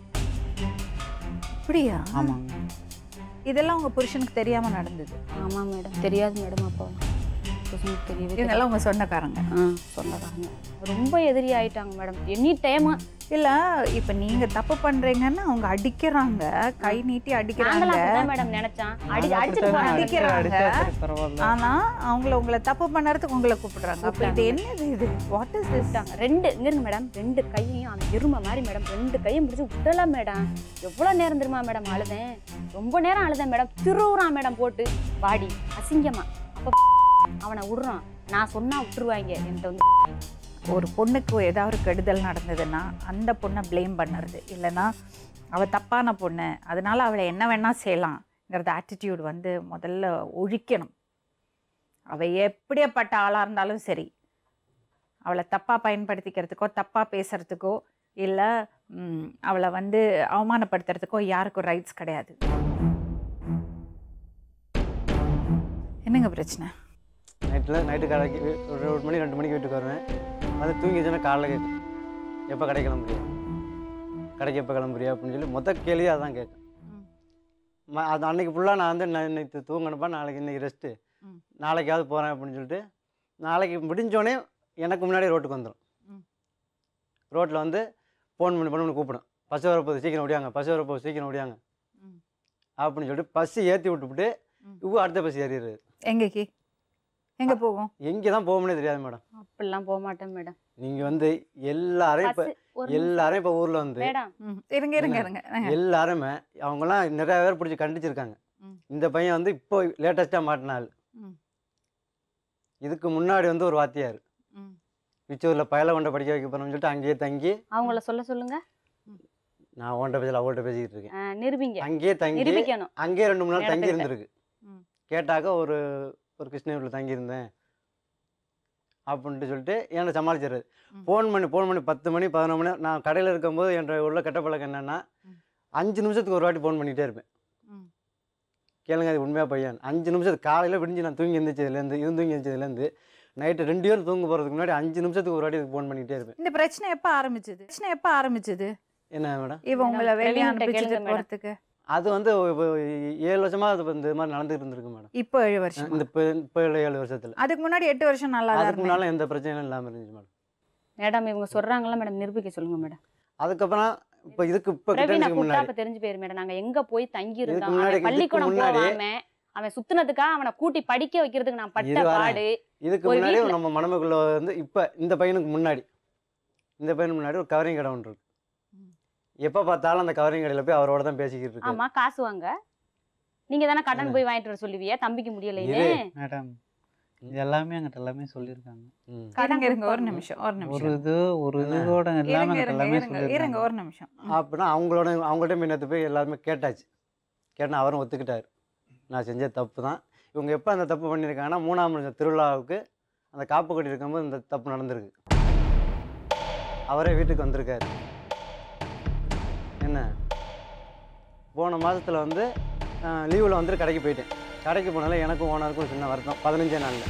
அப்படியா ஆமாங்க இதெல்லாம் உங்க புருஷனுக்கு தெரியாம நடந்தது ஆமாம் மேடம் தெரியாது மேடம் அப்போ புருஷனுக்கு தெரியவே தெரியாது. இவங்கெல்லாம் உங்க சொந்தக்காரங்க ஆ சொந்தக்காரங்க ரொம்ப எதிரி ஆயிட்டாங்க மேடம் எனி டைம் இல்ல இப்ப நீங்க தப்பு பண்றீங்கன்னு அவங்க அடிக்கிறாங்க கை நீட்டி அடிக்கிறாங்க நாங்களாம் அப்படிதான் மேடம் நினைச்சான் அடி நாங்க அடிச்சுட்டு அப்படித்தானே போனாங்க அடிக்கிறாங்க. அடிச்சா சரி பரவாயில்ல ஆனா அவங்கள உங்களை தப்பு பண்ணறதுக்கு உங்களை கூப்பிடுறாங்க அப்ப இது என்னது இது வாட் இஸ் திஸ் விட்டாங்க ரெண்டு இங்க இருங்க மேடம் ரெண்டு கையையும் அந்த எருமை மாதிரி மேடம் ரெண்டு கையும் பிடிச்சி விடலாம் மேடம் எவ்வளோ நேரம் தெரியுமா மேடம் அழுதேன் ரொம்ப நேரம் அழுதேன் மேடம் திருவுறான் மேடம் போட்டு வாடி அசிங்கமா அப்போ அவனை விடுறான் நான் சொன்னா விட்டுருவாங்க என்கிட்ட வந்து ஒரு பொண்ணுக்கு ஏதாவது ஒரு கெடுதல் நடந்ததுன்னா அந்த பொண்ணை ப்ளேம் பண்ணுறது இல்லைன்னா அவள் தப்பான பொண்ணு அதனால அவளை என்ன வேணால் செய்யலாம்ங்கிறத ஆட்டிடியூட் வந்து முதல்ல ஒழிக்கணும் அவள் எப்படியாப்பட்ட ஆளாக இருந்தாலும் சரி அவளை தப்பாக பயன்படுத்திக்கிறதுக்கோ தப்பாக பேசுகிறதுக்கோ இல்லை அவளை வந்து அவமானப்படுத்துறதுக்கோ யாருக்கும் ரைட்ஸ் கிடையாது என்னங்க பிரச்சனை நைட்டில் நைட்டு கடைக்கு வீ- ஒரு ஒரு மணி ரெண்டு மணிக்கு வீட்டுக்கு வருவேன் வந்து தூங்கிச்சுன்னா காலைல கேட்கும் எப்போ கடை கிளம்புறியா கடைக்கு எப்போ கிளம்புறியா அப்படின்னு சொல்லி மொத்த கேள்வியே அதான் கேட்கும் ம். ம அது அன்னைக்கு ஃபுல்லாக நான் வந்து நான் இன்னைக்கு தூங்கணுப்பா நாளைக்கு இன்னைக்கு ரெஸ்ட்டு ம். நாளைக்காவது போகிறேன் அப்படின்னு சொல்லிட்டு நாளைக்கு முடிஞ்சோடனே எனக்கு முன்னாடி ரோட்டுக்கு வந்துடும் ம். ரோட்டில் வந்து ஃபோன் பண்ணி பண்ணி கூப்பிடும் பஸ் வரப்போகுது சீக்கிரம் ஓடியாங்க பஸ் வரப்போகுது சீக்கிரம் ஓடியாங்க ம். அப்படின்னு சொல்லிட்டு பஸ்ஸு ஏற்றி விட்டுவிட்டு ம். இவ அடுத்த பஸ் ஏறிடுறது எங்கேக்கு எங்கே போகும் எங்கே தான் போகணும்னே தெரியாது மேடம் அப்படிலாம் போக மாட்டேன் மேடம் நீங்கள் வந்து எல்லாரையும் இப்போ பஸ் ஒரு எல்லாரையும் இப்போ ஊரில் வந்து மேடம் ம் இருங்க இருங்க இருங்க இருங்க. எல்லாருமே அவங்கெல்லாம் நிறைய பேர் பிடிச்சி கண்டிச்சிருக்காங்க ம். இந்த பையன் வந்து இப்போ லேட்டஸ்ட்டாக மாட்டின ஆள் ம். இதுக்கு முன்னாடி வந்து ஒரு வாத்தியார் ம். பிச்சூரில் பயல கொண்ட படிக்க வைக்க போகிறோம்னு சொல்லிட்டு அங்கேயே தங்கி அவங்கள சொல்ல சொல்லுங்க நான் அவன்கிட்ட பேசல அவங்கள்ட்ட பேசிக்கிட்டு இருக்கேன் ஆ, நிரூபிங்க அங்கேயே தங்கி நிரூபிக்கணும் அங்கேயே ரெண்டு மூணு நாள் தங்கி இடத்துக்கிட்ட. இருந்திருக்கு ம். கேட்டாக்க ஒரு ஒரு கிருஷ்ணகிரியில் தங்கியிருந்தேன் அப்படின்ட்டு சொல்லிட்டு என்னை சமாளிச்சிடுறது ம். ஃபோன் பண்ணி ஃபோன் பண்ணி பத்து மணி பதினொரு மணி நான் கடையில் இருக்கும்போது என்ற உள்ள கெட்ட பழக்கம் என்னென்னா ம். அஞ்சு நிமிஷத்துக்கு ஒரு வாட்டி ஃபோன் பண்ணிகிட்டே இருப்பேன் ம். கேளுங்க அது உண்மையாக பையன் அஞ்சு நிமிஷத்துக்கு காலையில் விடிஞ்சு நான் தூங்கி எழுந்திரிச்சதுலேருந்து இது தூங்கி எழுந்திரிச்சதுலேருந்து நைட்டு ரெண்டு பேரும் தூங்க போகிறதுக்கு முன்னாடி அஞ்சு நிமிஷத்துக்கு ஒரு வாட்டி ஃபோன் பண்ணிகிட்டே இருப்பேன் இந்த பிரச்சனை எப்போ ஆரம்பிச்சது பிரச்சனை எப்போ ஆரம்பிச்சது என்ன மேடம் இவ உங்களை மேடம், வெளியே பிரவீன்கிட்ட அனுப்பிச்சது கேளுங்க மேடம். போகிறதுக்கு அது வந்து இப்போ ஏழு வருஷமாக அது இந்த மாதிரி நடந்துகிட்டு இருந்திருக்கு மேடம் இப்போ ஏழு வருஷம் இந்த இப்போ இப்போ உள்ள ஏழு வருஷத்தில் அதுக்கு முன்னாடி எட்டு வருஷம் நல்லா தான் அதுக்கு இருந்தேன் முன்னால எந்த பிரச்சனையும் இல்லாமல் இருந்துச்சு மேடம் மேடம் இவங்க சொல்றாங்களா மேடம் நிரூபிக்க சொல்லுங்க மேடம் அதுக்கப்புறம் இப்போ இதுக்கு இப்போ பிரவீனா கிட்டனுக்கு கூப்பிட்டா முன்னாடி அப்ப தெரிஞ்சு போயிரு மேடம் நாங்க எங்க போய் தங்கி இதுக்கு இருந்தோம் முன்னாடி- அவன் பள்ளிக்கூடம் இதுக்கு முன்னாடி- போகாம அவன் சுத்துனதுக்காக அவனை கூட்டி படிக்க வைக்கிறதுக்கு நான் பட்ட இது வரேன். பாடு இதுக்கு ஒரு முன்னாடி வீட்ல- நம்ம மணமக்குள்ள வந்து இப்போ இந்த பையனுக்கு முன்னாடி இந்த பையனுக்கு முன்னாடி ஒரு கவரிங் கடை ஒன்று இருக்கு ம். எப்போ பார்த்தாலும் அந்த கவரிங் கடையில் போய் அவரோட தான் பேசிக்கிட்டு இருக்கு ஆமா காசு வாங்க நீங்க தானே கடன் என்ன? போய் வாங்கிட்டு வர சொல்லுவியா தம்பிக்கு முடியலைன்னு இரு. மேடம் இது எல்லாமே எங்கிட்ட எல்லாமே சொல்லியிருக்காங்க ம். இருங்க இருங்க ஒரு நிமிஷம் ஒரு ஒரு நிமிஷம் இது ஒரு என்ன? இதோட எல்லாமே இருங்க எங்கிட்ட இருங்க எல்லாமே இருங்க இருங்க சொல்லியிருக்காங்க ஒரு நிமிஷம் அப்படின்னா அவங்களோட அவங்கள்ட்ட போய் நேற்று போய் எல்லாருமே கேட்டாச்சு கேட்டால் அவரும் ஒத்துக்கிட்டாரு நான் செஞ்ச தப்பு தான் இவங்க எப்போ அந்த தப்பு பண்ணியிருக்காங்கன்னா மூணாம் வருஷம் திருவிழாவுக்கு அந்த காப்பு கட்டி இருக்கும்போது இந்த தப்பு நடந்திருக்கு அவரே வீட்டுக்கு வந்திருக்காரு என்ன போன மாதத்தில் வந்து லீவில் வந்துட்டு கடைக்கு போயிட்டேன் கடைக்கு போனால எனக்கும் ஓனருக்கும் ஒரு சின்ன வருத்தம் பதினஞ்சே நாளில்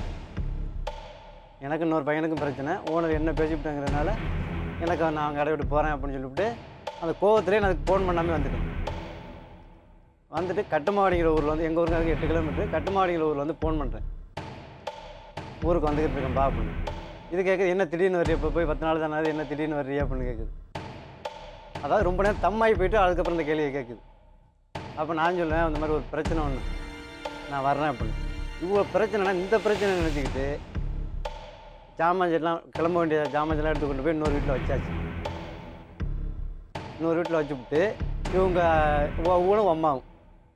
எனக்கு இன்னொரு பையனுக்கும் பிரச்சனை ஓனர் என்ன பேசிவிட்டேங்கிறதுனால எனக்கு நான் கடை விட்டு போகிறேன் அப்படின்னு சொல்லிவிட்டு அந்த கோவத்திலே நான் அதுக்கு ஃபோன் பண்ணாமல் வந்துட்டேன் வந்துட்டு கட்டுமாவடிங்கிற ஊரில் வந்து எங்கள் ஊருக்கு எட்டு கிலோமீட்டர் கட்டுமாவடிங்கிற ஊரில் வந்து ஃபோன் பண்ணுறேன் ஊருக்கு வந்துக்கிட்டு இருக்கேன்பா அப்படின்னு இது கேட்குது என்ன திடீர்னு வர்றிய இப்போ போய் பத்து நாள் தானே ஆகுது, என்ன திடீர்னு வர்றியா அப்படின்னு கேட்குது அதாவது ரொம்ப நேரம் தம்மாகி போயிட்டு அதுக்கப்புறம் இந்த கேள்வியை கேட்குது அப்போ நான் சொல்லுவேன் அந்த மாதிரி ஒரு பிரச்சனை ஒன்று நான் வர்றேன் அப்படின்னு இவ்வளோ பிரச்சனைனா இந்த பிரச்சனை நினச்சிக்கிட்டு ஜாமான்லாம் கிளம்ப வேண்டிய ஜாமான்லாம் எடுத்து கொண்டு போய் இன்னொரு வீட்டில் வச்சாச்சு இன்னொரு வீட்டில் வச்சுவிட்டு இவங்க ஒவ்வொன்றும் அம்மாவும்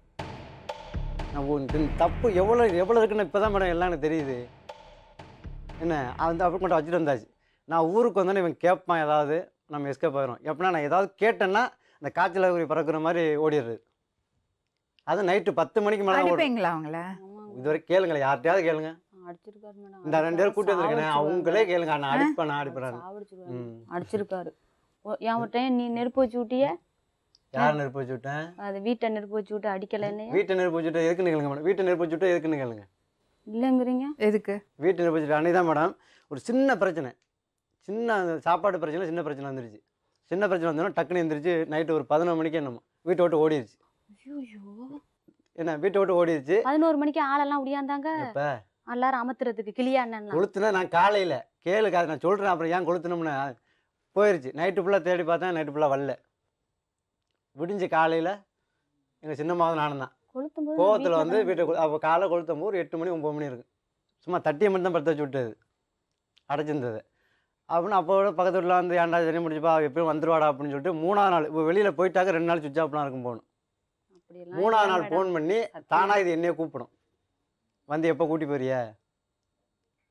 நான் உன் இந்த தப்பு எவ்வளோ எவ்வளோ இருக்குன்னு இப்போ தான் மேடம் எல்லாம் எனக்கு தெரியுது என்ன அந்த அப்படி கொண்டு வச்சுட்டு வந்தாச்சு நான் ஊருக்கு வந்தோன்னே இவன் கேட்பான் ஏதாவது நம்ம எஸ்கேப் ஆகிறோம் எப்படின்னா நான் ஏதாவது கேட்டேன்னா இந்த காய்ச்சல் குறி பறக்கிற மாதிரி ஓடிடுறது அது நைட்டு பத்து மணிக்கு மேலே ஓடும் அடிப்பீங்களா அவங்கள இதுவரை கேளுங்களேன் யார்கிட்டயாவது கேளுங்க அடிச்சிருக்காரு மேடம் இந்த ரெண்டு பேரும் கூட்டி வந்திருக்கேன் அவங்களே கேளுங்க நான் அடிப்பேன் நான் அடிப்பேன் சாவடிச்சிருக்காரு ம் அடிச்சிருக்காரு ஓ, என் ஒரு டைம் நீ நெருப்பு வச்சு விட்டிய யார் நெருப்பு வச்சு விட்டேன் அது வீட்டை நெருப்பு வச்சு விட்டு அடிக்கலைன்னு வீட்டை நெருப்பு வச்சுட்டு எதுக்குன்னு கேளுங்க மேடம் வீட்டை நெருப்பு வச்சுட்டு எதுக்குன்னு கேளுங்க இல்லைங்கிறீங்க எதுக்கு வீட்டை நெருப்பு வச்சுட்டு அன்னைக்கு தான் மேடம் ஒரு சின்ன பிரச்சனை சின்ன அந்த சாப்பாடு பிரச்சனை சின்ன பிரச்சனை வந்துருச்சு சின்ன பிரச்சனை வந்தோன்னா டக்குன்னு எந்திரிச்சு நைட்டு ஒரு பதினொரு மணிக்கு என்னமோ வீட்டை விட்டு ஓடிடுச்சு ஐயோ என்ன வீட்டை விட்டு ஓடிடுச்சு பதினோரு மணிக்கு ஆளெல்லாம் உடியாந்தாங்க இப்போ எல்லாரும் அமர்த்துறதுக்கு கிளியா அண்ணன் கொளுத்துனா நான் காலையில் கேளுக்கு அதை நான் சொல்கிறேன் அப்புறம் ஏன் கொளுத்துனோம்னு போயிருச்சு நைட்டு ஃபுல்லாக தேடி பார்த்தேன் நைட்டு ஃபுல்லாக வரல விடிஞ்சு காலையில் எங்கள் சின்னம்மா நானும் தான் கொளுத்தும் போது கோவத்தில் வந்து வீட்டை கொ- அப்போ காலை கொளுத்தும் போது ஒரு எட்டு மணி ஒம்பது மணி இருக்கும் சும்மா தட்டியை மட்டும் தான் படுத்து வச்சு விட்டது அடைச்சிருந்தது அப்படின்னு அப்போ விட பக்கத்து வீட்டில் வந்து ஏன்டா சரி முடிச்சுப்பா எப்பயும் வந்துருவாடா அப்படின்னு சொல்லிட்டு மூணாவது நாள் இப்போ வெளியில் போயிட்டாக்க ரெண்டு நாள் சுவிட்ச் ஆஃப்லாம் இருக்கும் போகணும் மூணாவது நாள் ஃபோன் பண்ணி தானாக இது என்னையே கூப்பிடும் வந்து எப்போ கூட்டி போறிய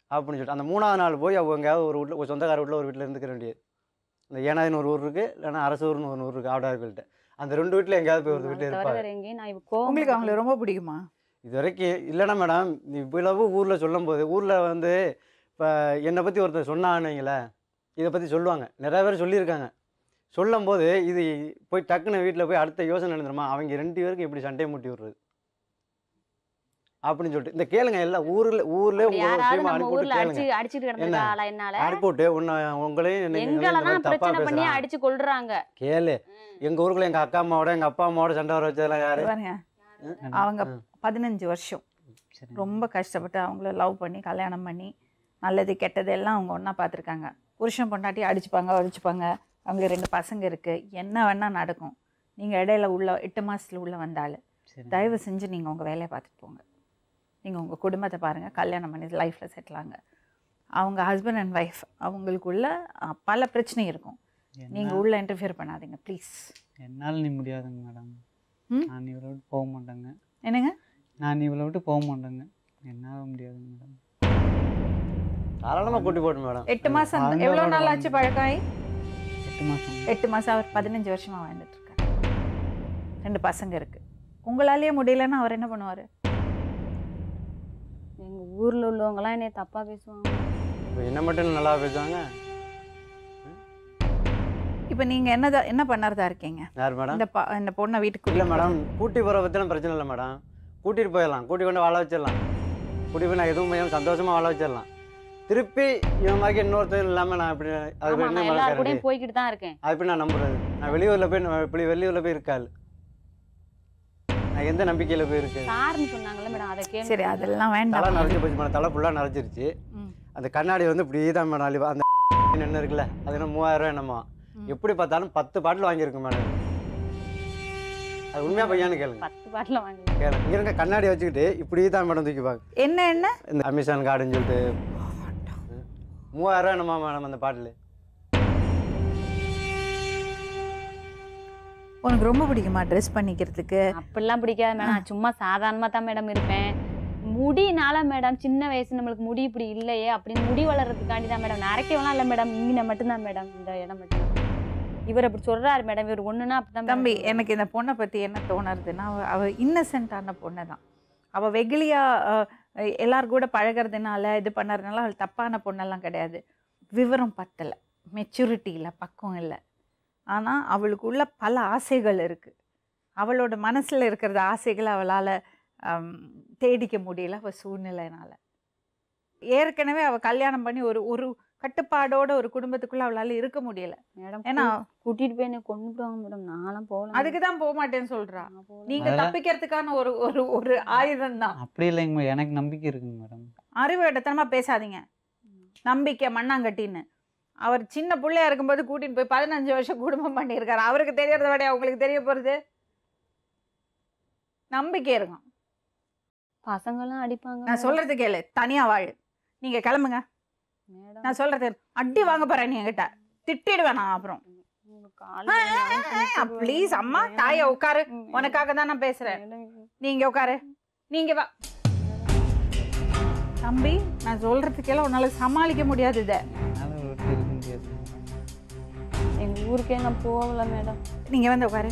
அப்படின்னு சொல்லிட்டு அந்த மூணாவது நாள் போய் அவங்க எங்கேயாவது ஒரு வீட்டில் ஒரு சொந்தக்கார வீட்டில் ஒரு வீட்டில் இருந்துக்க வேண்டியது இந்த ஏனாதின்னு ஒரு ஊர் இருக்குது இல்லைன்னா அரசூர்னு ஒரு ஊர் இருக்குது ஆவடார்கள்ட்ட அந்த ரெண்டு வீட்டில் எங்கேயாவது போய் ஒரு அதை வீட்டில் தவிர இருப்பாங்க வேற எங்கேயும் நான் இப்ப கோவம் உங்களுக்கு அவங்கள ரொம்ப பிடிக்குமா இது வரைக்கும் இல்லைன்னா மேடம் நீ இவ்வளவு ஊரில் சொல்லும்போது ஊரில் வந்து இப்போ என்னை பற்றி ஒருத்தர் சொன்னானுங்களே இதை பற்றி சொல்லுவாங்க நிறைய பேர் சொல்லியிருக்காங்க சொல்லும்போது இது போய் டக்குன்னு வீட்டில் போய் அடுத்த யோசனை நடந்துருமா அவங்க ரெண்டு பேருக்கு எப்படி சண்டையை மூட்டி விடுறது அப்படின்னு சொல்லிட்டு இந்த கேளுங்க எல்லாம் ஊரில் ஊர்ல அப்படி உங்களை யாராவது டீம் நம்ம அனுப்பிவிட்டு ஊர்ல கேளுங்க அடிச்சு அடிச்சுட்டு கிடந்திருக்காளா என்னால அனுப்பிவிட்டு உன்னை உங்களையும் என்னையும் இந்த எங்களெல்லாம் மாதிரி தப்பா பிரச்சனை பண்ணி பேசுறான் அடிச்சு கொள்றாங்க கேளு எங்க ஊருக்குள்ள எங்க அக்கா அம்மாவோட எங்க அப்பா அம்மாவோட சண்டை வர வச்சதெல்லாம் யாரு பாருங்க அவங்க பதினஞ்சு வருஷம் சரி ரொம்ப கஷ்டப்பட்டு அவங்கள லவ் பண்ணி கல்யாணம் பண்ணி நல்லது கெட்டது எல்லாம் அவங்க ஒன்றா பார்த்துருக்காங்க புருஷன் பொண்டாட்டி அடிச்சுப்பாங்க அடிச்சுப்பாங்க அவங்களுக்கு ரெண்டு பசங்க இருக்குது என்ன வேணால் நடக்கும் நீங்கள் இடையில உள்ள எட்டு மாதத்துல உள்ள வந்தாலும் சரி தயவு செஞ்சு நீங்கள் உங்கள் வேலையை பார்த்துட்டு போங்க நீங்கள் உங்கள் குடும்பத்தை பாருங்கள் கல்யாணம் பண்ணி லைஃப்பில் செட்டில் ஆங்க அவங்க ஹஸ்பண்ட் அண்ட் ஒய்ஃப் அவங்களுக்குள்ள அஹ், பல பிரச்சனை இருக்கும் நீங்கள் உள்ள இன்டர்ஃபியர் பண்ணாதீங்க ப்ளீஸ் என்னால் நீ முடியாதுங்க மேடம் ம்? நான் இவளை விட்டு போக மாட்டேங்க என்னங்க நான் இவளை விட்டு போக மாட்டேங்க என்னால் முடியாதுங்க மேடம் தாராளமா கூட்டி போட்டு மேடம் எட்டு மாதம் அவங்க எவ்வளோ அவரோட நாள் ஆச்சு பழக்கம் ஆகி எட்டு மாதம் எட்டு மாதம் அவர் பதினஞ்சு வருஷமாக வாழ்ந்துட்டு இருக்காரு ரெண்டு பசங்க இருக்கு உங்களாலேயே முடியலன்னா அவர் என்ன பண்ணுவார் எங்க ஊர்ல உள்ளவங்க எல்லாம் என்னைய தப்பா பேசுவாங்க இப்போ என்ன மட்டும் நல்லா பேசுவாங்க இப்போ நீங்கள் என்னதா என்ன பண்ணறதா இருக்கீங்க யார் மேடம் இந்த ப- இந்த பொண்ணை வீட்டுக்கு இல்லை கூட்டிட்டு மேடம் கூட்டி போகிற பற்றிலாம் பிரச்சனை இல்லை மேடம் கூட்டிகிட்டு போயிடலாம் கூட்டி கொண்டு வாழ வச்சிடலாம் கூட்டி போய் நான் எதுவும் செய்யாம சந்தோஷமா வாழ வச்சிடலாம் திருப்பி இவன் மாதிரி இன்னொருத்தர் இல்லாமல் நான் இப்படி அது ஆமா எப்படி நான் மேடம் எல்லாரு கேரண்டி கூடயும் போய்கிட்டு தான் இருக்கேன் அது எப்படி நான் நம்புறது நான் வெளியூரில் போய் நான் இப்படி வெளியூரில் போய் இருக்காள் நான் எந்த நம்பிக்கையில் போய் இருக்கேன் சார்னு சொன்னாங்கல்ல மேடம் அதை கேள்வி சரி அதெல்லாம் தலை வேண்டாம் நரைச்சி போச்சு மேடம் தலை ஃபுல்லாக நரைச்சிருச்சு ம். அந்த கண்ணாடி வந்து இப்படி தான் மேடம் அழிவா அந்த என்ன இருக்குல்ல அது என்ன மூவாயிரம் ரூபாய் என்னமோ ம். எப்படி பார்த்தாலும் பத்து பாட்டில் வாங்கியிருக்கும் மேடம் அது உண்மையா பையான்னு கேளுங்க பத்து பாட்டில் வாங்கி கேளுங்க இங்க இருக்க கண்ணாடி வச்சுக்கிட்டு இப்படி தான் மேடம் தூக்கி பார்க்க என்ன என்ன இந்த அமேசான் கார்டுன்னு சொல்லிட்டு மூவாயிரம் ரூபாய் என்னமா மேடம் அந்த பாட்டில் உனக்கு ரொம்ப பிடிக்குமா ட்ரெஸ் பண்ணிக்கிறதுக்கு அப்படிலாம் பிடிக்காது மேடம் நான் சும்மா சாதாரணமா தான் மேடம் இருப்பேன் முடினால மேடம் சின்ன வயசு நம்மளுக்கு முடி இப்படி இல்லையே அப்படின்னு முடி வளர்றதுக்காண்டி தான் மேடம் நரைக்கவெல்லாம் இல்லை மேடம் இங்கே மட்டும்தான் மேடம் இந்த இடம் மட்டும் இவர் அப்படி சொல்றாரு மேடம் இவர் ஒண்ணுன்னா அப்படிதான் தம்பி madam எனக்கு இந்த பொண்ணை பற்றி என்ன தோணுறதுன்னா அவ அவ இன்னசென்ட்டான பொண்ணு தான் அவள் வெகுளியாக எல்லார் கூட பழகிறதுனால இது பண்ணறதுனால அவள் தப்பான பொண்ணெல்லாம் கிடையாது விவரம் பத்தலை மெச்சூரிட்டி இல்லை பக்கம் இல்லை ஆனால் அவளுக்குள்ள பல ஆசைகள் இருக்குது அவளோட மனசில் இருக்கிற ஆசைகளை அவளால் தேடிக்க முடியல அவள் சூழ்நிலைனால ஏற்கனவே அவள் கல்யாணம் பண்ணி ஒரு ஒரு கட்டுப்பாடோட ஒரு குடும்பத்துக்குள்ள அவளால இருக்க முடியல மேடம் ஏன்னா கூட்டிட்டு போய் என்ன கொண்டு விடுவாங்க மேடம் நான்லாம் போகலாம் அதுக்கு தான் போக மாட்டேன்னு சொல்றா நான் போகல. நீங்க அதெல்லாம் தப்பிக்கிறதுக்கான ஒரு ஒரு ஒரு ஆயுதம் தான் அப்படி இல்லைங்க மேடம் எனக்கு நம்பிக்கை இருக்குங்க மேடம் அறிவு இடத்தனமா பேசாதீங்க நம்பிக்கை மண்ணாங்கட்டின்னு அவர் சின்ன பிள்ளையா இருக்கும்போது கூட்டிட்டு போய் பதினஞ்சு வருஷம் குடும்பம் பண்ணியிருக்காரு அவருக்கு தெரியறத விட உங்களுக்கு தெரிய போறது நம்பிக்கை இருக்கும் பசங்கெல்லாம் அடிப்பாங்க நான் சொல்றது கேளு தனியா வாழு நீங்க கிளம்புங்க மேடம் நான் சொல்றது அடி வாங்க போறேன் நீ என்கிட்ட திட்டிடுவேன் நான் அப்புறம் உங்க கால்ல ப்ளீஸ் அம்மா தாய உட்காரு உனக்காக தான் நான் பேசுறேன் நீங்க உட்காரு நீங்க வா தம்பி நான் சொல்றதுக்கெல்லாம் உன்னால சமாளிக்க முடியாது இதை என்னால் விட்டு இருக்க முடியாது எங்க ஊருக்கே நான் போகல மேடம் நீங்க வந்து உட்காரு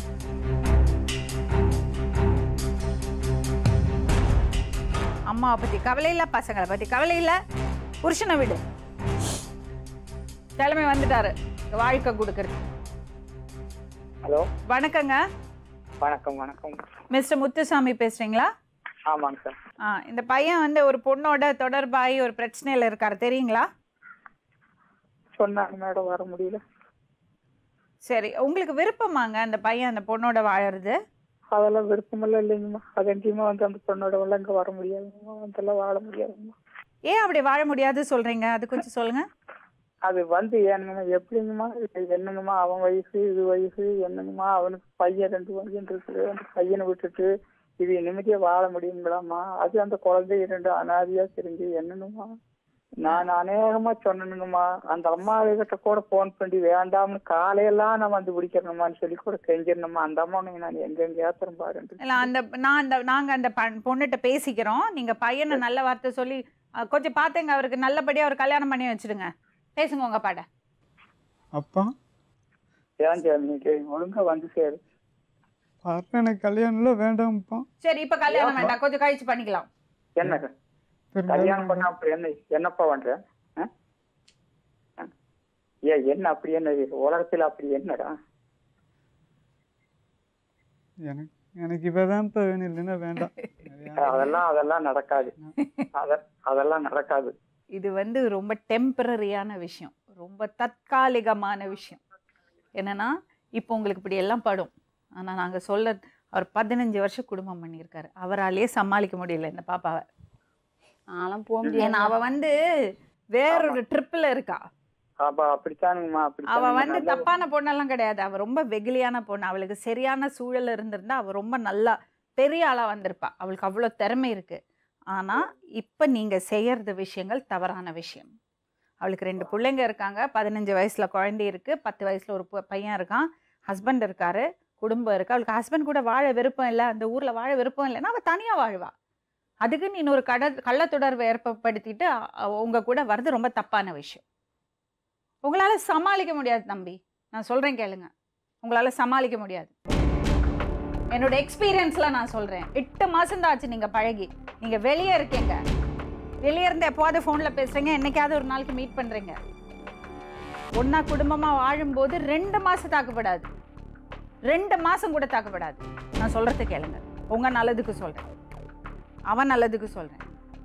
அம்மாவை பத்தி கவலை இல்ல பசங்களை பத்தி கவலை இல்ல புருஷனை விடு கிழமை வந்துட்டாரு வாழ்க்கை கொடுக்கறது ஹலோ வணக்கங்க வணக்கம் வணக்கம் மிஸ்டர் முத்துசாமி பேசுறீங்களா ஆமாங்க சார் ஆ இந்த பையன் வந்து ஒரு பொண்ணோட தொடர்பாகி ஒரு பிரச்சனையில இருக்காரு தெரியுங்களா சொன்னாங்க மேடம் வர முடியல சரி உங்களுக்கு விருப்பமாங்க அந்த பையன் அந்த பொண்ணோட வாழறது அதெல்லாம் விருப்பமெல்லாம் இல்லைங்கம்மா அது எங்கேயுமா வந்து அந்த பொண்ணோட எல்லாம் இங்கே வர முடியாதுங்கம்மா அதெல்லாம் வாழ முடியாதுங்கம்மா ஏன் அப்படி வாழ முடியாது சொல்றீங்க அது கொஞ்சம் சொல்லுங்க அது வந்து ஏனுங்கம்மா எப்படிங்கம்மா இது என்னங்கம்மா அவன் வயசு இது வயசு என்னங்கம்மா அவனுக்கு பையன் ரெண்டு பையன் இருக்குது அந்த பையனை விட்டுட்டு இது நிம்மதியா வாழ முடியுங்களாம்மா அது அந்த குழந்தை ரெண்டு அனாதையா தெரிஞ்சு என்னங்கம்மா நான் அநேகமா சொன்னனுங்கம்மா அந்த அம்மா கிட்ட கூட போன் பண்ணி வேண்டாம்னு காலையெல்லாம் நான் வந்து பிடிக்கிறணுமான்னு சொல்லி கூட கெஞ்சிடணுமா அந்த அம்மா நான் எங்கெங்க ஏத்துறேன் பாருங்க இல்ல அந்த நான் அந்த நாங்க அந்த பண்- பொண்ணுகிட்ட பேசிக்கிறோம் நீங்க பையனை நல்ல வார்த்தை சொல்லி அஹ், கொஞ்சம் பார்த்துங்க அவருக்கு நல்லபடியாக ஒரு கல்யாணம் பண்ணி வச்சிடுங்க பேசுங்க உங்க பாட அப்பா ஏன் சாமி ஒழுங்கா வந்து சேரு பாரு எனக்கு கல்யாணம்லாம் வேண்டாம்ப்பா சரி இப்போ கல்யாணம் வேண்டாம் கொஞ்சம் கழிச்சு பண்ணிக்கலாம் என்ன கல்யாணம் பண்ணா அப்படி என்ன என்னப்பா பண்ற ஆ? ஆ? ஏன் என்ன அப்படி என்ன உலகத்துல அப்படி என்னடா எனக்கு எனக்கு இப்போதான்ப்பா வேணும் இல்லைன்னா வேண்டாம் அதெல்லாம் அதெல்லாம் நடக்காது அத அதெல்லாம் நடக்காது இது வந்து ரொம்ப டெம்பரரியான விஷயம் ரொம்ப தற்காலிகமான விஷயம் என்னன்னா இப்போ உங்களுக்கு இப்படி எல்லாம் படும் ஆனால் நாங்கள் சொல்ல அவர் பதினஞ்சு வருஷம் குடும்பம் பண்ணியிருக்காரு அவராலேயே சமாளிக்க முடியல இந்த பாப்பாவை நான்லாம் போக ஏன்னா முடியாது அவ வந்து வேறொரு ட்ரிப்பில் இருக்கா அப்ப அப்படித்தானுங்கம்மா அவ அப்படி வந்து தப்பான பொண்ணெல்லாம் கிடையாது அவ ரொம்ப வெகுலியான பொண்ணு அவளுக்கு சரியான சூழல் இருந்திருந்தா அவ ரொம்ப நல்லா பெரிய ஆளா வந்திருப்பா அவளுக்கு அவ்வளோ திறமை இருக்கு ஆனா இப்ப நீங்க செய்யறது விஷயங்கள் தவறான விஷயம் அவளுக்கு ரெண்டு பிள்ளைங்க இருக்காங்க பதினஞ்சு வயசுல குழந்தை இருக்கு பத்து வயசுல ஒரு பு- பையன் இருக்கான் ஹஸ்பண்ட் இருக்காரு குடும்பம் இருக்கு அவளுக்கு ஹஸ்பண்ட் கூட வாழ விருப்பம் இல்லை அந்த ஊர்ல வாழ விருப்பம் இல்லைன்னா அவ தனியா வாழ்வா அதுக்கு நீ ஒரு கட கள்ளத்தொடர்பு ஏற்படுத்திட்டு அ- அவ உங்க கூட வர்றது ரொம்ப தப்பான விஷயம் உங்களால சமாளிக்க முடியாது தம்பி நான் சொல்றேன் கேளுங்க உங்களால சமாளிக்க முடியாது என்னோட எக்ஸ்பீரியன்ஸ்ல நான் சொல்றேன் எட்டு மாசம் தான் ஆச்சு நீங்க பழகி நீங்க வெளியே இருக்கீங்க வெளியே இருந்து எப்போவாது ஃபோன்ல பேசுறீங்க என்னைக்காவது ஒரு நாளைக்கு மீட் பண்றீங்க ஒண்ணா குடும்பமா வாழும்போது ரெண்டு மாசம் தாக்கப்படாது ரெண்டு மாசம் கூட தாக்கப்படாது நான் சொல்றது கேளுங்க உங்க நல்லதுக்கு சொல்றேன் அவன் நல்லதுக்கு சொல்றேன்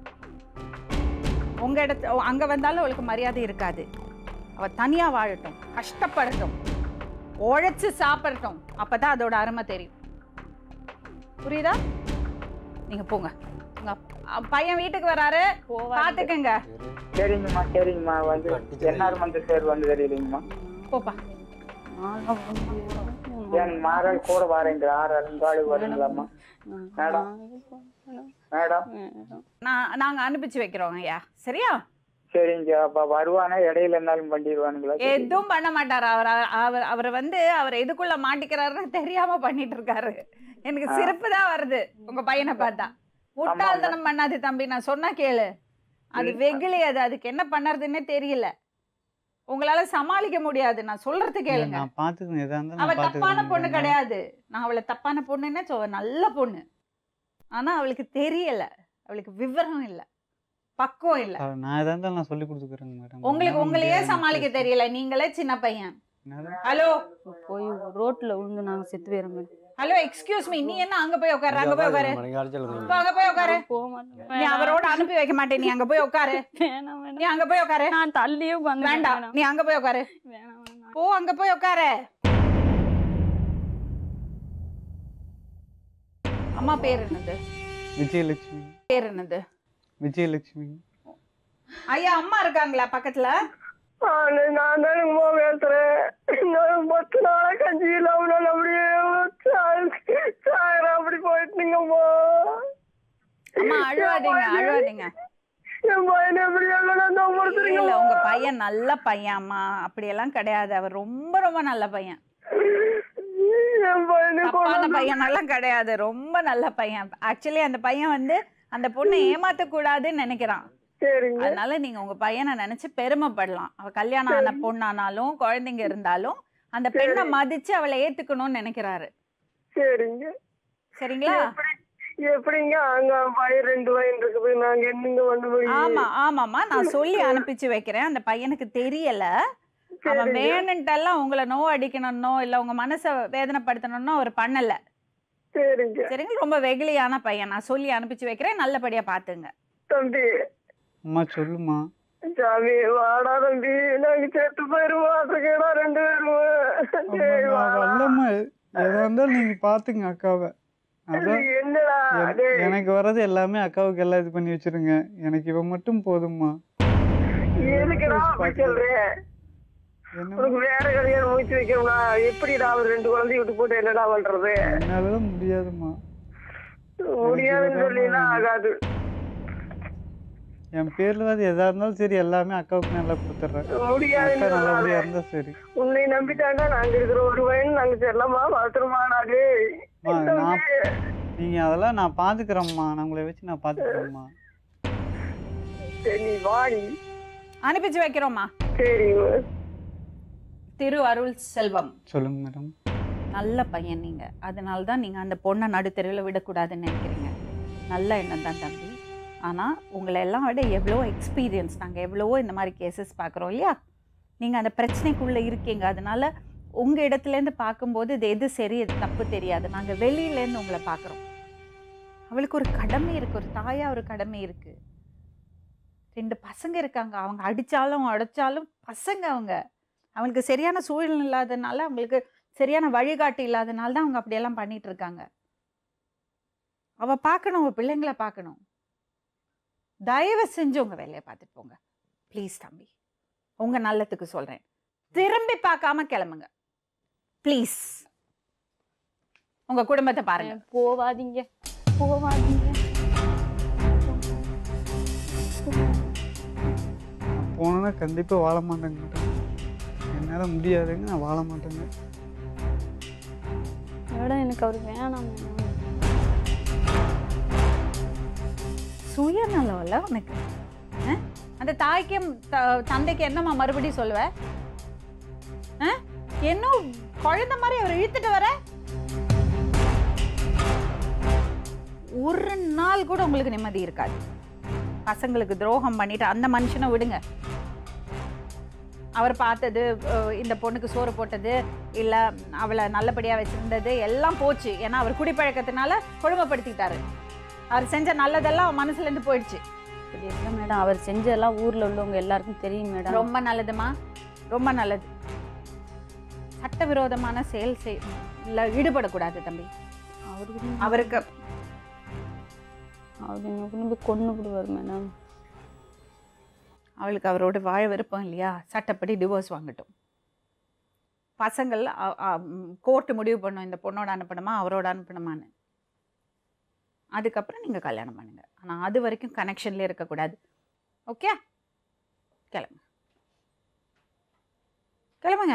உங்க இடத்து அங்க வந்தாலும் அவளுக்கு மரியாதை இருக்காது அவ தனியா வாழட்டும் கஷ்டப்படட்டும் உழைச்சு சாப்பிடட்டும் அப்பதான் அதோட அருமை தெரியும் புரியுதா நீங்க போங்க உங்க அப்~ பையன் வீட்டுக்கு வராரு பாத்துக்கங்க சரிங்கம்மா சரிங்கம்மா வந்து என்னாரும் வந்து சேர் வந்து தெரியலைங்கம்மா போப்பா நான்லாம் போக முடியாது. என் மாறல் கூட வாரேங்க ஆறு அருங்காடு வருங்களாம்மா மேடம் மேடம் நான் நாங்க அனுப்பிச்சு வைக்கிறோம் ஐயா சரியா சரிங்க அப்ப வருவானா இடையில இருந்தாலும் பண்ணிடுவானுங்களா எதுவும் பண்ண மாட்டாரு அவர் அவர் அவர் வந்து அவர் எதுக்குள்ள மாட்டிக்கிறாருன்னு தெரியாம பண்ணிட்டு இருக்காரு எனக்கு சிரிப்பு தான் வருது உங்க பையனை பார்த்தா முட்டாள்தனம் பண்ணாது தம்பி நான் சொன்னா கேளு அது வெகுளி அது அதுக்கு என்ன பண்ணறதுன்னே தெரியல உங்களால சமாளிக்க முடியாது நான் சொல்றது கேளுங்க நான் பார்த்துக்கணும் எதா இருந்தாலும் அவ நான் தப்பான பார்த்துக்கிறேன் பொண்ணு என்னால- கிடையாது நான் அவளை தப்பான பொண்ணுன்னு சொல்ல நல்ல பொண்ணு ஆனா அவளுக்கு தெரியல அவளுக்கு விவரம் இல்ல பக்குவம் இல்ல அவ- நான் எதா இருந்தாலும் நான் சொல்லி கொடுத்துக்கிறேங்க மேடம் உங்களுக்கு என்னால உங்களையே முடியாது சமாளிக்க எனக்கு. தெரியல நீங்களே சின்ன பையன் என்னால- ஹலோ போய் ரோட்ல விழுந்து நாங்க செத்து போயிடும் மேடம் ஹலோ எக்ஸ்கியூஸ் மீ நீ என்ன அங்க போய் உட்காரு அங்க போய் உட்காரு இப்போ அங்க போய் உட்காரு போக மாட்டேன் நீ அவரோட அனுப்பி வைக்க மாட்டேன் நீ அங்க போய் உட்காரு வேணாம் நீ வேணாம் அங்க போய் உட்காரு நான் தள்ளியே உட்காந்து வேண்டாம் நீ அங்க போய் உட்காரு வேணாம் வேணாம் போ அங்க போய் உட்காரு அம்மா பேர் என்னது விஜயலட்சுமி பேர் என்னது விஜயலட்சுமி ஐயா அம்மா இருக்காங்களா பக்கத்துல நான் தானுங்கம்மா பேசுறேன் நான் பத்து நாளா கஞ்சி இல்லாம அப்படியே சாயரம் அப்படி போயிட்டுங்கம்மா அம்மா அழுவாதீங்க அழுவாதீங்க என் பையனை எப்படி எல்லாம் தான் இல்ல உங்க பையன் நல்ல பையன் அம்மா அப்படியெல்லாம் கிடையாது அவர் ரொம்ப ரொம்ப நல்ல பையன் என் பையனை தப்பான பையனெல்லாம் கிடையாது ரொம்ப நல்ல பையன் ஆக்சுவலி அந்த பையன் வந்து அந்த பொண்ணை ஏமாத்த கூடாதுன்னு நினைக்கிறான் சரிங்க அதனால நீங்க உங்க பையனை நினைச்சு பெருமைப்படலாம் அவ கல்யாணம் ஆன பொண்ணானாலும் குழந்தைங்க இருந்தாலும் அந்த பெண்ணை மதிச்சு அவளை ஏத்துக்கணும்னு நினைக்கிறாரு சரிங்க சரிங்களா எப்படிங்க அங்க பையன் ரெண்டு பையன் இருக்குது நாங்க என்னங்க பண்ண முடியும் ஆமா ஆமாம்மா நான் சொல்லி அனுப்பிச்சு வைக்கிறேன் அந்த பையனுக்கு தெரியல அவன் சரிங்க. வேணுன்ட்டெல்லாம் உங்களை நோ அடிக்கணும்னோ இல்ல உங்க மனசை வேதனைப்படுத்தணும்னோ அவர் பண்ணல சரிங்க சரிங்களா ரொம்ப வெகுளியான பையன் நான் சொல்லி அனுப்பிச்சு வைக்கிறேன் நல்லபடியா பாத்துங்க தம்பி அம்மா சொல்லுமா சாமி வாடா தம்பி நாங்க செத்து போயிருவோம் அசகேடா ரெண்டு பேரும் சரி அம்மா, வாடா. வரலம்மா எதா இருந்தாலும் நீங்க பாத்துங்க அக்காவை அதான் என்னடா என- டேய், எனக்கு வர்றது எல்லாமே அக்காவுக்கு எல்லாம் இது பண்ணி வச்சிருங்க எனக்கு இவ மட்டும் போதும்மா எதுக்குடா அப்படி சொல்றேன் என்ன உனக்கு வேற கல்யாணம் முடிச்சு வைக்கணும்னா எப்படிடா அவர் ரெண்டு குழந்தைய விட்டு போட்டு என்னடா பண்றது என்னாலதான் முடியாதும்மா முடியாதுன்னு சொல்லினா ஆகாது என் பேர்ல வந்து எதா இருந்தாலும் சரி எல்லாமே அக்காவுக்கு நல்லா கொடுத்துட்றேன் முடியாதுன்னு அக்கா நல்லபடியா சொல்லாத. இருந்தா சரி உன்னை நம்பிட்டாண்டா நாங்க இருக்கிற ஒரு பையன் நாங்க செல்லமா வளர்த்துருமாடா டேய் அம்மா, நான் தம்பி. நீங்க அதெல்லாம் நான் பாத்துக்கிறேம்மா நான் உங்களை வச்சு நான் பாத்துக்கிறேம்மா சரி நீ வாடி அனுப்பிச்சு வைக்கிறோம்மா சரி திரு அருள் செல்வம் சொல்லுங்க மேடம் நல்ல பையன் நீங்க அதனால தான் நீங்க அந்த பொண்ணை நடுத்தெருவில் விடக்கூடாதுன்னு நினைக்கிறீங்க நல்ல எண்ணம் தான் தம்பி ஆனா உங்களை எல்லாம் விட எவ்வளோ எக்ஸ்பீரியன்ஸ் நாங்க எவ்வளவோ இந்த மாதிரி கேசஸ் பார்க்குறோம் இல்லையா நீங்க அந்த பிரச்சனைக்குள்ள இருக்கீங்க அதனால உங்க இடத்துல இருந்து பார்க்கும்போது இது எது சரி எது தப்பு தெரியாது நாங்க வெளியில இருந்து உங்களை பார்க்குறோம் அவளுக்கு ஒரு கடமை இருக்கு ஒரு தாயா ஒரு கடமை இருக்கு ரெண்டு பசங்க இருக்காங்க அவங்க அடிச்சாலும் அடைச்சாலும் பசங்க அவங்க அவங்களுக்கு சரியான சூழல் இல்லாதனால அவங்களுக்கு சரியான வழிகாட்டு இல்லாதனால தான் அவங்க அப்படியெல்லாம் பண்ணிட்டு இருக்காங்க அவ பார்க்கணும் அவ பிள்ளைங்களை பார்க்கணும் தயவு செஞ்சு உங்க வேலையை பார்த்துட்டு போங்க ப்ளீஸ் தம்பி உங்க நல்லதுக்கு சொல்றேன் திரும்பி பார்க்காம கிளம்புங்க ப்ளீஸ் உங்க குடும்பத்தை பாருங்க போவாதீங்க போவாதீங்க நான் போனேன்னா கண்டிப்பாக வாழ மாட்டேங்க மேடம் என்னால் முடியாதுங்க நான் வாழ மாட்டேங்க மேடம் எனக்கு அவர் வேணாம் மேடம் சுயநலம் இல்ல உனக்கு அஹ்? அந்த தாய்க்கும் த- தந்தைக்கு என்னம்மா மறுபடியும் சொல்லுவ அஹ்? இன்னும் குழந்தை மாதிரி அவர் இழுத்துட்டு வர ஒரு நாள் கூட உங்களுக்கு நிம்மதி இருக்காது பசங்களுக்கு துரோகம் பண்ணிட்டு அந்த மனுஷனை விடுங்க அவர் பார்த்தது அஹ், இந்த பொண்ணுக்கு சோறு போட்டது இல்லை அவளை நல்லபடியாக வச்சிருந்தது எல்லாம் போச்சு ஏன்னா அவர் குடிப்பழக்கத்தினால கொடுமைப்படுத்திட்டாரு அவர் செஞ்ச நல்லதெல்லாம் அவன் மனசுல இருந்து போயிடுச்சு இப்படி இல்லை மேடம் அவர் செஞ்சதெல்லாம் ஊர்ல உள்ளவங்க எல்லாருக்கும் தெரியும் மேடம் ரொம்ப நல்லதுமா ரொம்ப நல்லது சட்டவிரோதமான செயல் செய் இல்ல ஈடுபடக்கூடாது தம்பி அவருக்கு அவருக்கு அவர் என்ன கொண்டு போய் கொண்டு விடுவார் மேடம் அவளுக்கு அவரோட வாழ விருப்பம் இல்லையா சட்டப்படி டிவோர்ஸ் வாங்கட்டும் பசங்கள் கோர்ட்டு முடிவு பண்ணும் இந்த பொண்ணோட அனுப்பணுமா அவரோட அனுப்பணுமான்னு அதுக்கப்புறம் நீங்கள் கல்யாணம் பண்ணுங்க ஆனால் அது வரைக்கும் கனெக்ஷன்ல இருக்கக்கூடாது ஓகே கிளம்புங்க கிளம்புங்க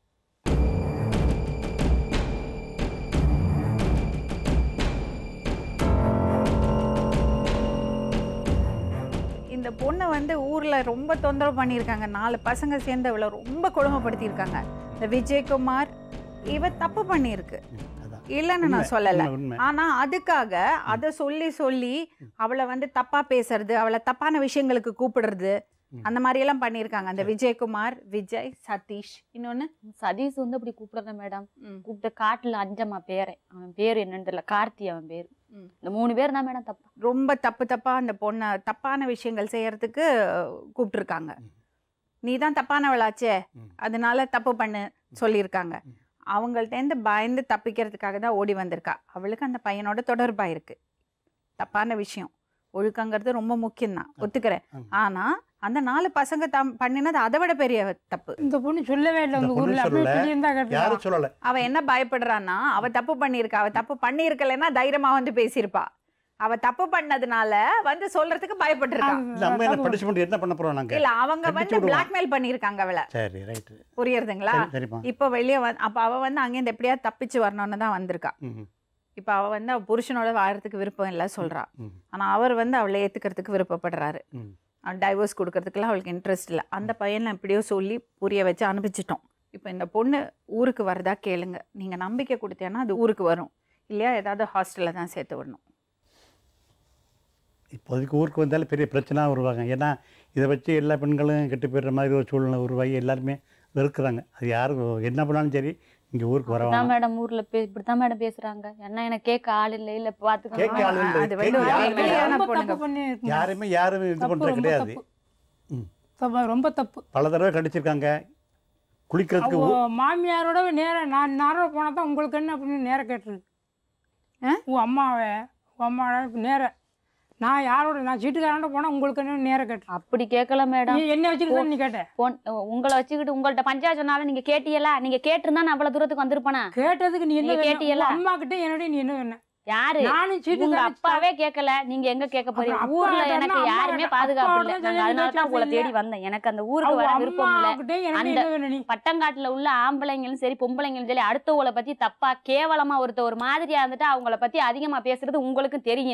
இந்த பொண்ணை வந்து ஊர்ல ரொம்ப தொந்தரவு பண்ணியிருக்காங்க நாலு பசங்க சேர்ந்து அவளை ரொம்ப கொடுமைப்படுத்தியிருக்காங்க இந்த விஜயகுமார் இவ தப்பு பண்ணியிருக்கு அதான் இல்லைன்னு நான் உண்மை, சொல்லல உண்மை, உண்மை ஆனா அதுக்காக அதை சொல்லி சொல்லி அவளை வந்து தப்பா பேசுறது அவளை தப்பான விஷயங்களுக்கு கூப்பிடுறது ம். அந்த மாதிரி எல்லாம் பண்ணியிருக்காங்க அந்த விஜயகுமார் விஜய் சதீஷ் இன்னொன்னு சதீஷ் வந்து அப்படி கூப்பிடுறேன் மேடம் ம். கூப்பிட்ட காட்டுல அஞ்சம்மா பேரன் அவன் பேர் என்னன்னு தெரியல கார்த்தி அவன் பேர் ம். இந்த மூணு பேர் தான் மேடம் தப்பு ரொம்ப தப்பு தப்பா அந்த பொண்ணை தப்பான விஷயங்கள் செய்யறதுக்கு கூப்பிட்டுருக்காங்க ம். நீ தான் தப்பானவளாச்சே ம். அதனால தப்பு பண்ணு சொல்லியிருக்காங்க ம். அவங்கள்ட்டேருந்து பயந்து தப்பிக்கிறதுக்காக தான் ஓடி வந்திருக்கா அவளுக்கு அந்த பையனோட தொடர்பா இருக்கு தப்பான விஷயம் ஒழுக்கங்கிறது ரொம்ப முக்கியம்தான் ஒத்துக்கிறேன் ஆமா. ஆனா அந்த நாலு பசங்க தம் பண்ணினது அதை விட பெரிய தப்பு இந்த பொண்ணு சொல்லவே இல்லை இந்த உங்க பொண்ணு ஊர்ல அப்படியே சொல்லல. சொல்லியிருந்தா யாரும் கேட்டு சொல்லல அவ என்ன பயப்படுறான்னா அவ தப்பு பண்ணியிருக்கா அவ தப்பு பண்ணியிருக்கலைன்னா தைரியமா வந்து பேசியிருப்பா அவ தப்பு பண்ணதுனால வந்து சொல்றதுக்கு பயப்பட்டிருக்கா இல்ல அம்மா என்ன பனிஷ்மெண்ட் என்ன பண்ண போறோம் நாங்க இல்ல அவங்க கண்டிச்சு வந்து விடுவோம். பிளாக்மெயில் பண்ணியிருக்காங்க அவளை சரி ரைட்டு புரியுறதுங்களா சரி சரிப்பா இப்போ வெளியே வந்து அப்போ அவ வந்து அங்கேருந்து எப்படியாவது தப்பிச்சு வரணும்னு தான் வந்திருக்கா ம் இப்போ அவ வந்து அவ புருஷனோட வாழறதுக்கு விருப்பம் இல்லை சொல்றா ம் ஆனா அவர் வந்து அவளை ஏத்துக்கிறதுக்கு விருப்பப்படுறாரு ம் டைவர்ஸ் கொடுக்கறதுக்குலாம் அவளுக்கு இன்ட்ரெஸ்ட் இல்லை அந்த பையனை எப்படியோ சொல்லி புரிய வச்சு அனுப்பிச்சிட்டோம் இப்போ இந்த பொண்ணு ஊருக்கு வருதா கேளுங்க நீங்க நம்பிக்கை கொடுத்தேன்னா அது ஊருக்கு வரும் இல்லையா ஏதாவது ஹாஸ்டல்ல தான் சேர்த்து விடணும் இப்போதைக்கு ஊருக்கு வந்தாலும் பெரிய பிரச்சனை உருவாங்க ஏன்னா இதை வச்சு எல்லா பெண்களும் கெட்டு போயிடுற மாதிரி ஒரு சூழ்நிலை உருவாகி எல்லாருமே வெறுக்கிறாங்க அது யாரும் என்ன பண்ணாலும் சரி இங்கே ஊருக்கு அப்படிதான் வரவாங்க மேடம் ஊர்ல பே இப்படிதான் மேடம் பேசுறாங்க என்ன எனக்கு கேட்க ஆள் இல்ல இல்ல கேட்க பாத்துக்கோங்க ஆள் இல்லை. அது வந்து கேட்க ஒரு யாருமே வெளியான ரொம்ப பொண்ணுங்க தப்பு பண்ணி யாருமே யாரும் இது தப்பு பண்ணுறது ரொம்ப கிடையாது தப்பு ம். தப்பு, ரொம்ப தப்பு பல தடவை கடிச்சிருக்காங்க குளிக்கிறதுக்கு அவங்க ஊ- மாமியாரோட நேரம் நான் நேரம் போனா தான் உங்களுக்கு என்ன அப்படின்னு நேரம் கேட்டுருக்கு ஆ? உன் அம்மாவை உன் அம்மாவோட நேரம் நான் யாரோட நான் சீட்டுக்காரன்ட்ட போனா உங்களுக்கு என்ன நேரம் கேட்டு அப்படி கேட்கல மேடம் நீ என்ன வச்சுக்கிட்டு நீ கேட்ட போன் உங்களை வச்சுக்கிட்டு உங்கள்ட்ட பஞ்சாயத்து சொன்னாலும் நீங்க கேட்டியலா நீங்க கேட்டிருந்தா நான் அவ்வளவு தூரத்துக்கு வந்திருப்பேனா கேட்டதுக்கு நீ என்ன நீங்க வேணும்? கேட்டியலா? உன் அம்மா கிட்ட என்னோட நீ என்ன வேணும் யாரு நானும் உங்க சீட்டுக்காரன் அப்பாவே கேட்கல நீங்க எங்க கேட்க போறீங்க அப்புறம் ஊர்ல அப்பா எனக்கு கேட்டா யாருமே அம்மா பாதுகாப்பு அப்பாவோட இல்ல தான் நாங்க அதனால தான் உங்களை பேச்சு தேடி வந்தேன் எனக்கு அந்த ஊருக்கு அவங்க வர விருப்பம் இல்ல அம்மாகிட்ட எனக்கு அந்த- என்ன வேணும் நீ பட்டங்காட்டுல உள்ள ஆம்பளைங்களும் சரி பொம்பளைங்களும் சரி அடுத்தவங்கள பத்தி தப்பா கேவலமா ஒருத்த ஒரு மாதிரியா இருந்துட்டு அவங்கள பத்தி அதிகமா பேசுறது உங்களுக்கும் தெரியும்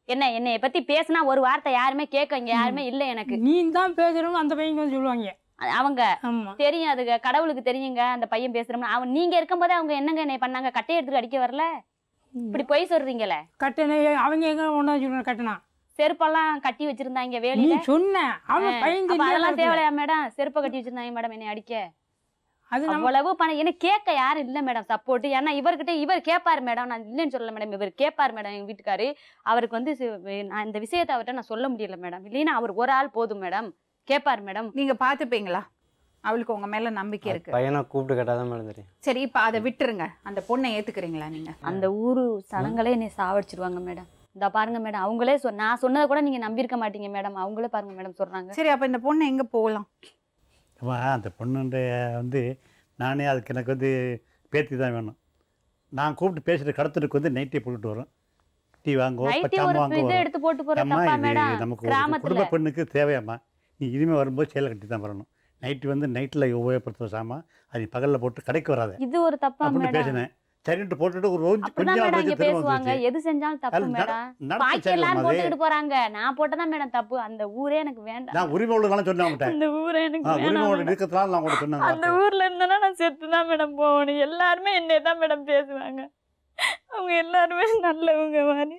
என்ன என்னைய பத்தி பேசினா ஒரு வார்த்தை யாருமே கேட்க இங்க யாருமே இல்ல எனக்கு நீ தான் பேசுறவங்க அந்த பையன் வந்து சொல்லுவாங்க அ- அவங்க ஆமா தெரியும் அதுங்க கடவுளுக்கு தெரியுங்க அந்த பையன் பேசுறோம்னு அவன் நீங்க இருக்கும்போதே அவங்க என்னங்க என்னை பண்ணாங்க கட்டையை எடுத்துட்டு அடிக்க வரல இப்படி பொய் சொல்றீங்களே கட்டணை அவங்க எங்க ஒன்றா சொல்லுவாங்க கட்டணா செருப்பெல்லாம் கட்டி வச்சிருந்தாங்க நீ வேலையில சொன்ன அவன் பையன் அப்ப அதெல்லாம் தெரியாது தேவையா மேடம் செருப்பை கட்டி வச்சிருந்தாங்க மேடம் என்னை அடிக்க அது நம்ம அவ்வளவு பணம் எனக்கு கேட்க யாரும் இல்ல மேடம் சப்போர்ட் ஏன்னா இவர்கிட்ட இவர் கேட்பாரு மேடம் நான் இல்லைன்னு சொல்லல மேடம் இவர் கேட்பாரு மேடம் எங்க வீட்டுக்காரு அவருக்கு வந்து சி- நான் இந்த விஷயத்தை அவர்கிட்ட நான் சொல்ல முடியல மேடம் இல்லைன்னா அவர் ஒரு ஆள் போதும் மேடம் கேட்பாரு மேடம் நீங்க பார்த்துப்பீங்களா அவளுக்கு உங்க மேல நம்பிக்கை இருக்கு பையனை கூப்பிட்டு கேட்டால் தான் மேடம் தெரியும் சரி இப்ப அதை விட்டுருங்க அந்த பொண்ணை ஏத்துக்கிறீங்களா நீங்க அந்த ஊரு சனங்களே என்னை சாவடிச்சிருவாங்க மேடம் இந்த பாருங்க மேடம் அவங்களே சொ நான் சொன்னதை கூட நீங்க நம்பியிருக்க மாட்டீங்க மேடம் அவங்களே பாருங்க மேடம் சொல்றாங்க சரி அப்ப இந்த பொண்ணு எங்க போகலாம் அம்மா அந்த பொண்ணுடைய வந்து நானே அதுக்கு எனக்கு வந்து பேத்தி தான் வேணும் நான் கூப்பிட்டு பேசிட்டு கடத்துறதுக்கு வந்து நைட்டே போட்டுட்டு வரோம் டீ வாங்குவோம் நைட்டி பச்சாம ஒரு வாங்க இதை வரும் எடுத்து போட்டு போற அம்மா தப்பா இது மேடம் நமக்கு ஒரு கிராமத்துல குடும்ப பெண்ணுக்கு தேவையாம்மா நீ இனிமேல் வரும்போது சேலை கட்டி தான் வரணும் நைட்டு வந்து நைட்டில் உபயோகப்படுத்துகிற சாமான் அது பகலில் போட்டு கடைக்கு வராது இது ஒரு தப்பா அப்படின்னு மேடம் பேசினேன் சரின்ட்டு போட்டுட்டு ஒரு கொஞ்சம் அப்படிதான் கொஞ்சம் மேடம் நாள் இங்க கழிச்சு திரும்ப பேசுவாங்க வந்துச்சு எது செஞ்சாலும் தப்பு அது நட- மேடம் நடத்த பாக்கி சரியில்லைம்மா எல்லாரும் அது போட்டுக்கிட்டு போறாங்க நான் போட்டதான் மேடம் தப்பு அந்த ஊரே எனக்கு வேண்டாம் நான் உரிமை உள்ளதாலும் சொன்னேன் அவன்கிட்ட அந்த ஊரே எனக்கு ஆ உரிமை வேண்டாம் உள்ள மேடம். இருக்கிறதுனால நான் கூட சொன்னேன் அந்த வார்த்தை. ஊர்ல இருந்தேன்னா நான் செத்து தான் மேடம் போகணும் எல்லாருமே என்னை தான் மேடம் பேசுவாங்க அவங்க எல்லாருமே நல்லவங்க மாதிரி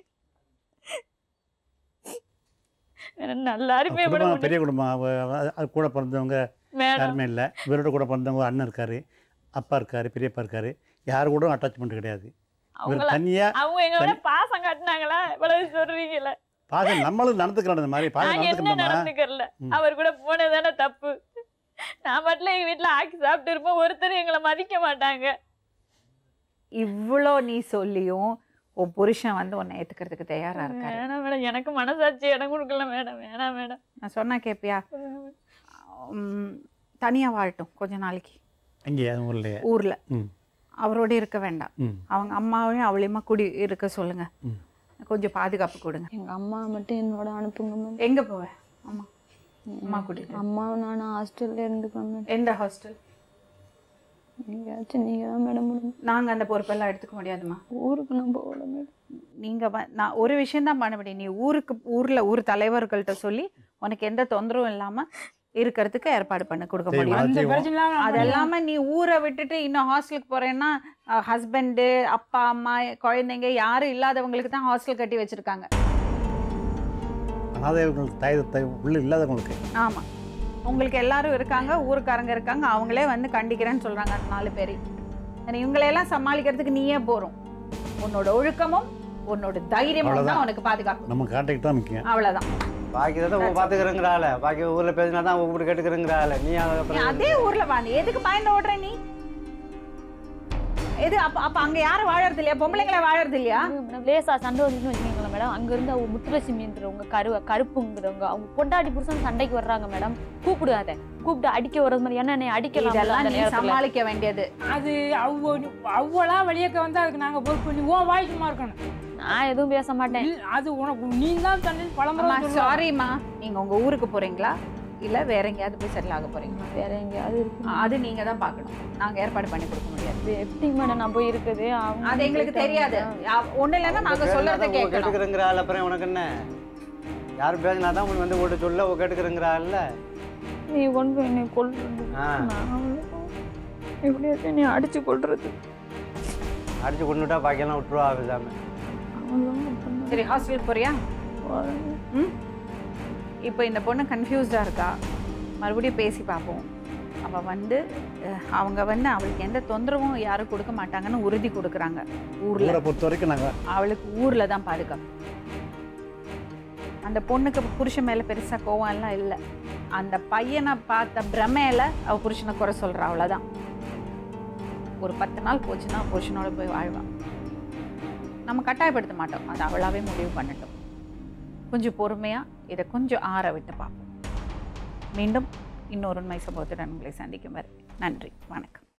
எனக்கு நல்லாருமே அவ மேடம் குடும்பம் பெரிய குடும்பம் அவ அவ- அது கூட பிறந்தவங்க மேடம் யாருமே இல்லை இவரோட கூட பிறந்தவங்க ஒரு அண்ணன் இருக்காரு அப்பா இருக்காரு பெரியப்பா இருக்காரு யாரு கூட அட்டாச்மெண்ட் கிடையாது இவர் அவங்கள தனியா அவங்க எங்களோட பாசம் காட்டினாங்களா இவ்வளவு சொல்றீங்களே பாசம் நம்மளும் நடந்துக்கிறோம் இந்த மாதிரி பாசம் நான் என்ன நடந்துக்கணுமா நடந்துக்கறல ம். அவர் கூட போனதானே தப்பு நான் மட்டும் எங்க வீட்டுல ஆக்கி சாப்பிட்டு இருப்போம் ஒருத்தர் எங்களை மதிக்க மாட்டாங்க இவ்வளோ நீ சொல்லியும் உன் புருஷன் வந்து உன்னை ஏத்துக்கிறதுக்கு தயாரா இருக்காரு வேணாம் மேடம் எனக்கு மனசாட்சி இடம் கொடுக்கல மேடம் வேணாம் மேடம் நான் சொன்னா கேப்பியா உம், தனியா வாழட்டும் கொஞ்ச நாளைக்கு அங்கே அது ஊர்லையே ஊர்ல ம் அவரோட இருக்க வேண்டாம் ம் அவங்க அம்மாவையும் அவளையுமா குடி இருக்க சொல்லுங்க ம். கொஞ்சம் பாதுகாப்பு கொடுங்க எங்க அம்மா மட்டும் என்னோட அனுப்புங்க மேம் எங்க போவ அம்மா அம்மா கூட்டிட்டு அம்மா நான் ஹாஸ்டல்ல இருந்துக்கிறேன் மேடம் எந்த ஹாஸ்டல் நீங்களாச்சும் நீங்க தான் மேடம் முடியும் நாங்க அந்த பொறுப்பெல்லாம் எடுத்துக்க முடியாதுமா ஊருக்கு நான் போகல மேடம் நீங்க வ- நான் ஒரு விஷயம் தான் பண்ண முடியும் நீ ஊருக்கு ஊர்ல ஊர் தலைவர்கள்ட்ட சொல்லி உனக்கு எந்த தொந்தரவும் இல்லாம இருக்கிறதுக்கு ஏற்பாடு பண்ண கொடுக்க சரி, முடியும் அந்த செய்வோம். பிரச்சனை அது இல்லாம நீ ஊரை விட்டுட்டு இன்னும் ஹாஸ்டலுக்கு போறேன்னா ஹஸ்பண்டு அப்பா அம்மா குழந்தைங்க யாரும் இல்லாதவங்களுக்கு தான் ஹாஸ்டல் கட்டி வச்சிருக்காங்க அனாதைகளுக்கு தாய் தாய் உள்ள இல்லாதவங்களுக்கு ஆமா உங்களுக்கு எல்லாரும் இருக்காங்க ஊருக்காரங்க இருக்காங்க அவங்களே வந்து கண்டிக்கிறேன்னு சொல்றாங்க அந்த நாலு பேர் இவங்களையெல்லாம் சமாளிக்கிறதுக்கு நீயே போறோம் உன்னோட ஒழுக்கமும் உன்னோட தைரியமும் தான் அவ்வளவுதான். உனக்கு பாதுகாப்பு நம்ம கான்டாக்ட் தான் முக்கியம் அவ்வளவுதான் பாக்கி தான் உங்க பார்த்துக்கிறேங்கிறாள் பாக்கி ஊரில் பேசினா தான் உங்க இப்படி கேட்டுக்கிறேங்கிறாள் நீ நீ அதுக்கப்புறம் அதே ஊர்ல வா நீ எதுக்கு பயந்து ஓடுற நீ எது அப்ப அப்ப அங்க யாரும் வாழறது இல்லையா பொம்பளைங்கள வாழறது இல்லையா மேடம் லேசா சண்டை வந்துச்சுன்னு வச்சுக்கோங்களேன் மேடம் அங்க இருந்து அவங்க முத்துலட்சுமின்றவங்க கரு கருப்புங்கிறவங்க அவங்க பொண்டாட்டி புருஷன் சண்டைக்கு வர்றாங்க மேடம் கூப்பிடாத கூப்பிட்டு அடிக்க வர்றது மாதிரி என்ன என்னை அடிக்கலாம் இதெல்லாம் அந்த நீ நேரத்துல சமாளிக்க வேண்டியது அது அவ்வளோ அவ்வளோ வெளியேக்க வந்து அதுக்கு நாங்கள் பொறுப்பு நீ உன் வாய் சும்மா இருக்கணும் நான் எதுவும் பேச மாட்டேன் இல்ல, அது உனக்கு நீ தான் தண்ணி அம்மா பழம்பரம் சொல்லுவா. சாரிம்மா நீங்க உங்க ஊருக்கு போறீங்களா இல்ல வேற எங்கேயாவது போய் செட்டில் ஆக போறீங்களா வேற எங்கேயாவது இருக்கு அது நீங்க தான் பார்க்கணும் நாங்க ஏற்பாடு பண்ணி கொடுக்க முடியாது அது எப்படி மேடம் நான் போய் இருக்குது அவங்க அது எங்களுக்கு தெரியாது யா- ஒண்ணு இல்லைன்னா நாங்க சொல்றதை கேட்கணும் கேட்டுக்கிறேங்கிறாள் அப்புறம் உனக்கு என்ன யாரும் பேசினா தான் உனக்கு வந்து ஓட்டு சொல்ல உங்க கேட்டுக்கிறேங்கிறாள்ல நீ கொண்டு போய் என்னை கொல்றது ஆ நான் எப்படியாச்சும் நீ அடிச்சு கொள்றது அடிச்சு கொண்டுட்டா பாக்கியெல்லாம் விட்டுருவா பேசாம சரி ஹாஸ்டலுக்கு போறியா ம் இப்போ இந்த பொண்ணு கன்ஃபியூஸ்டாக இருக்கா மறுபடியும் பேசி பார்ப்போம் அவள் வந்து அஹ், அவங்க வந்து அவளுக்கு எந்த தொந்தரவும் யாரும் கொடுக்க மாட்டாங்கன்னு உறுதி கொடுக்குறாங்க ஊரில் ஊரை பொறுத்த வரைக்கும் நாங்கள் அவளுக்கு ஊரில் தான் பாதுகாப்பு அந்த பொண்ணுக்கு புருஷன் மேலே பெருசாக கோவம் எல்லாம் இல்லை அந்த பையனை பார்த்த பிரமையில அவ புருஷனை குறை சொல்கிறா அவ்வளோதான் ஒரு பத்து நாள் போச்சுன்னா புருஷனோட போய் வாழ்வான் நம்ம கட்டாயப்படுத்த மாட்டோம் அது அவளாவே முடிவு பண்ணட்டும் கொஞ்சம் பொறுமையாக இதை கொஞ்சம் ஆற விட்டு பார்ப்போம் மீண்டும் இன்னொரு உண்மை சம்பவத்துடன் உங்களை சந்திக்கும் வரை நன்றி வணக்கம்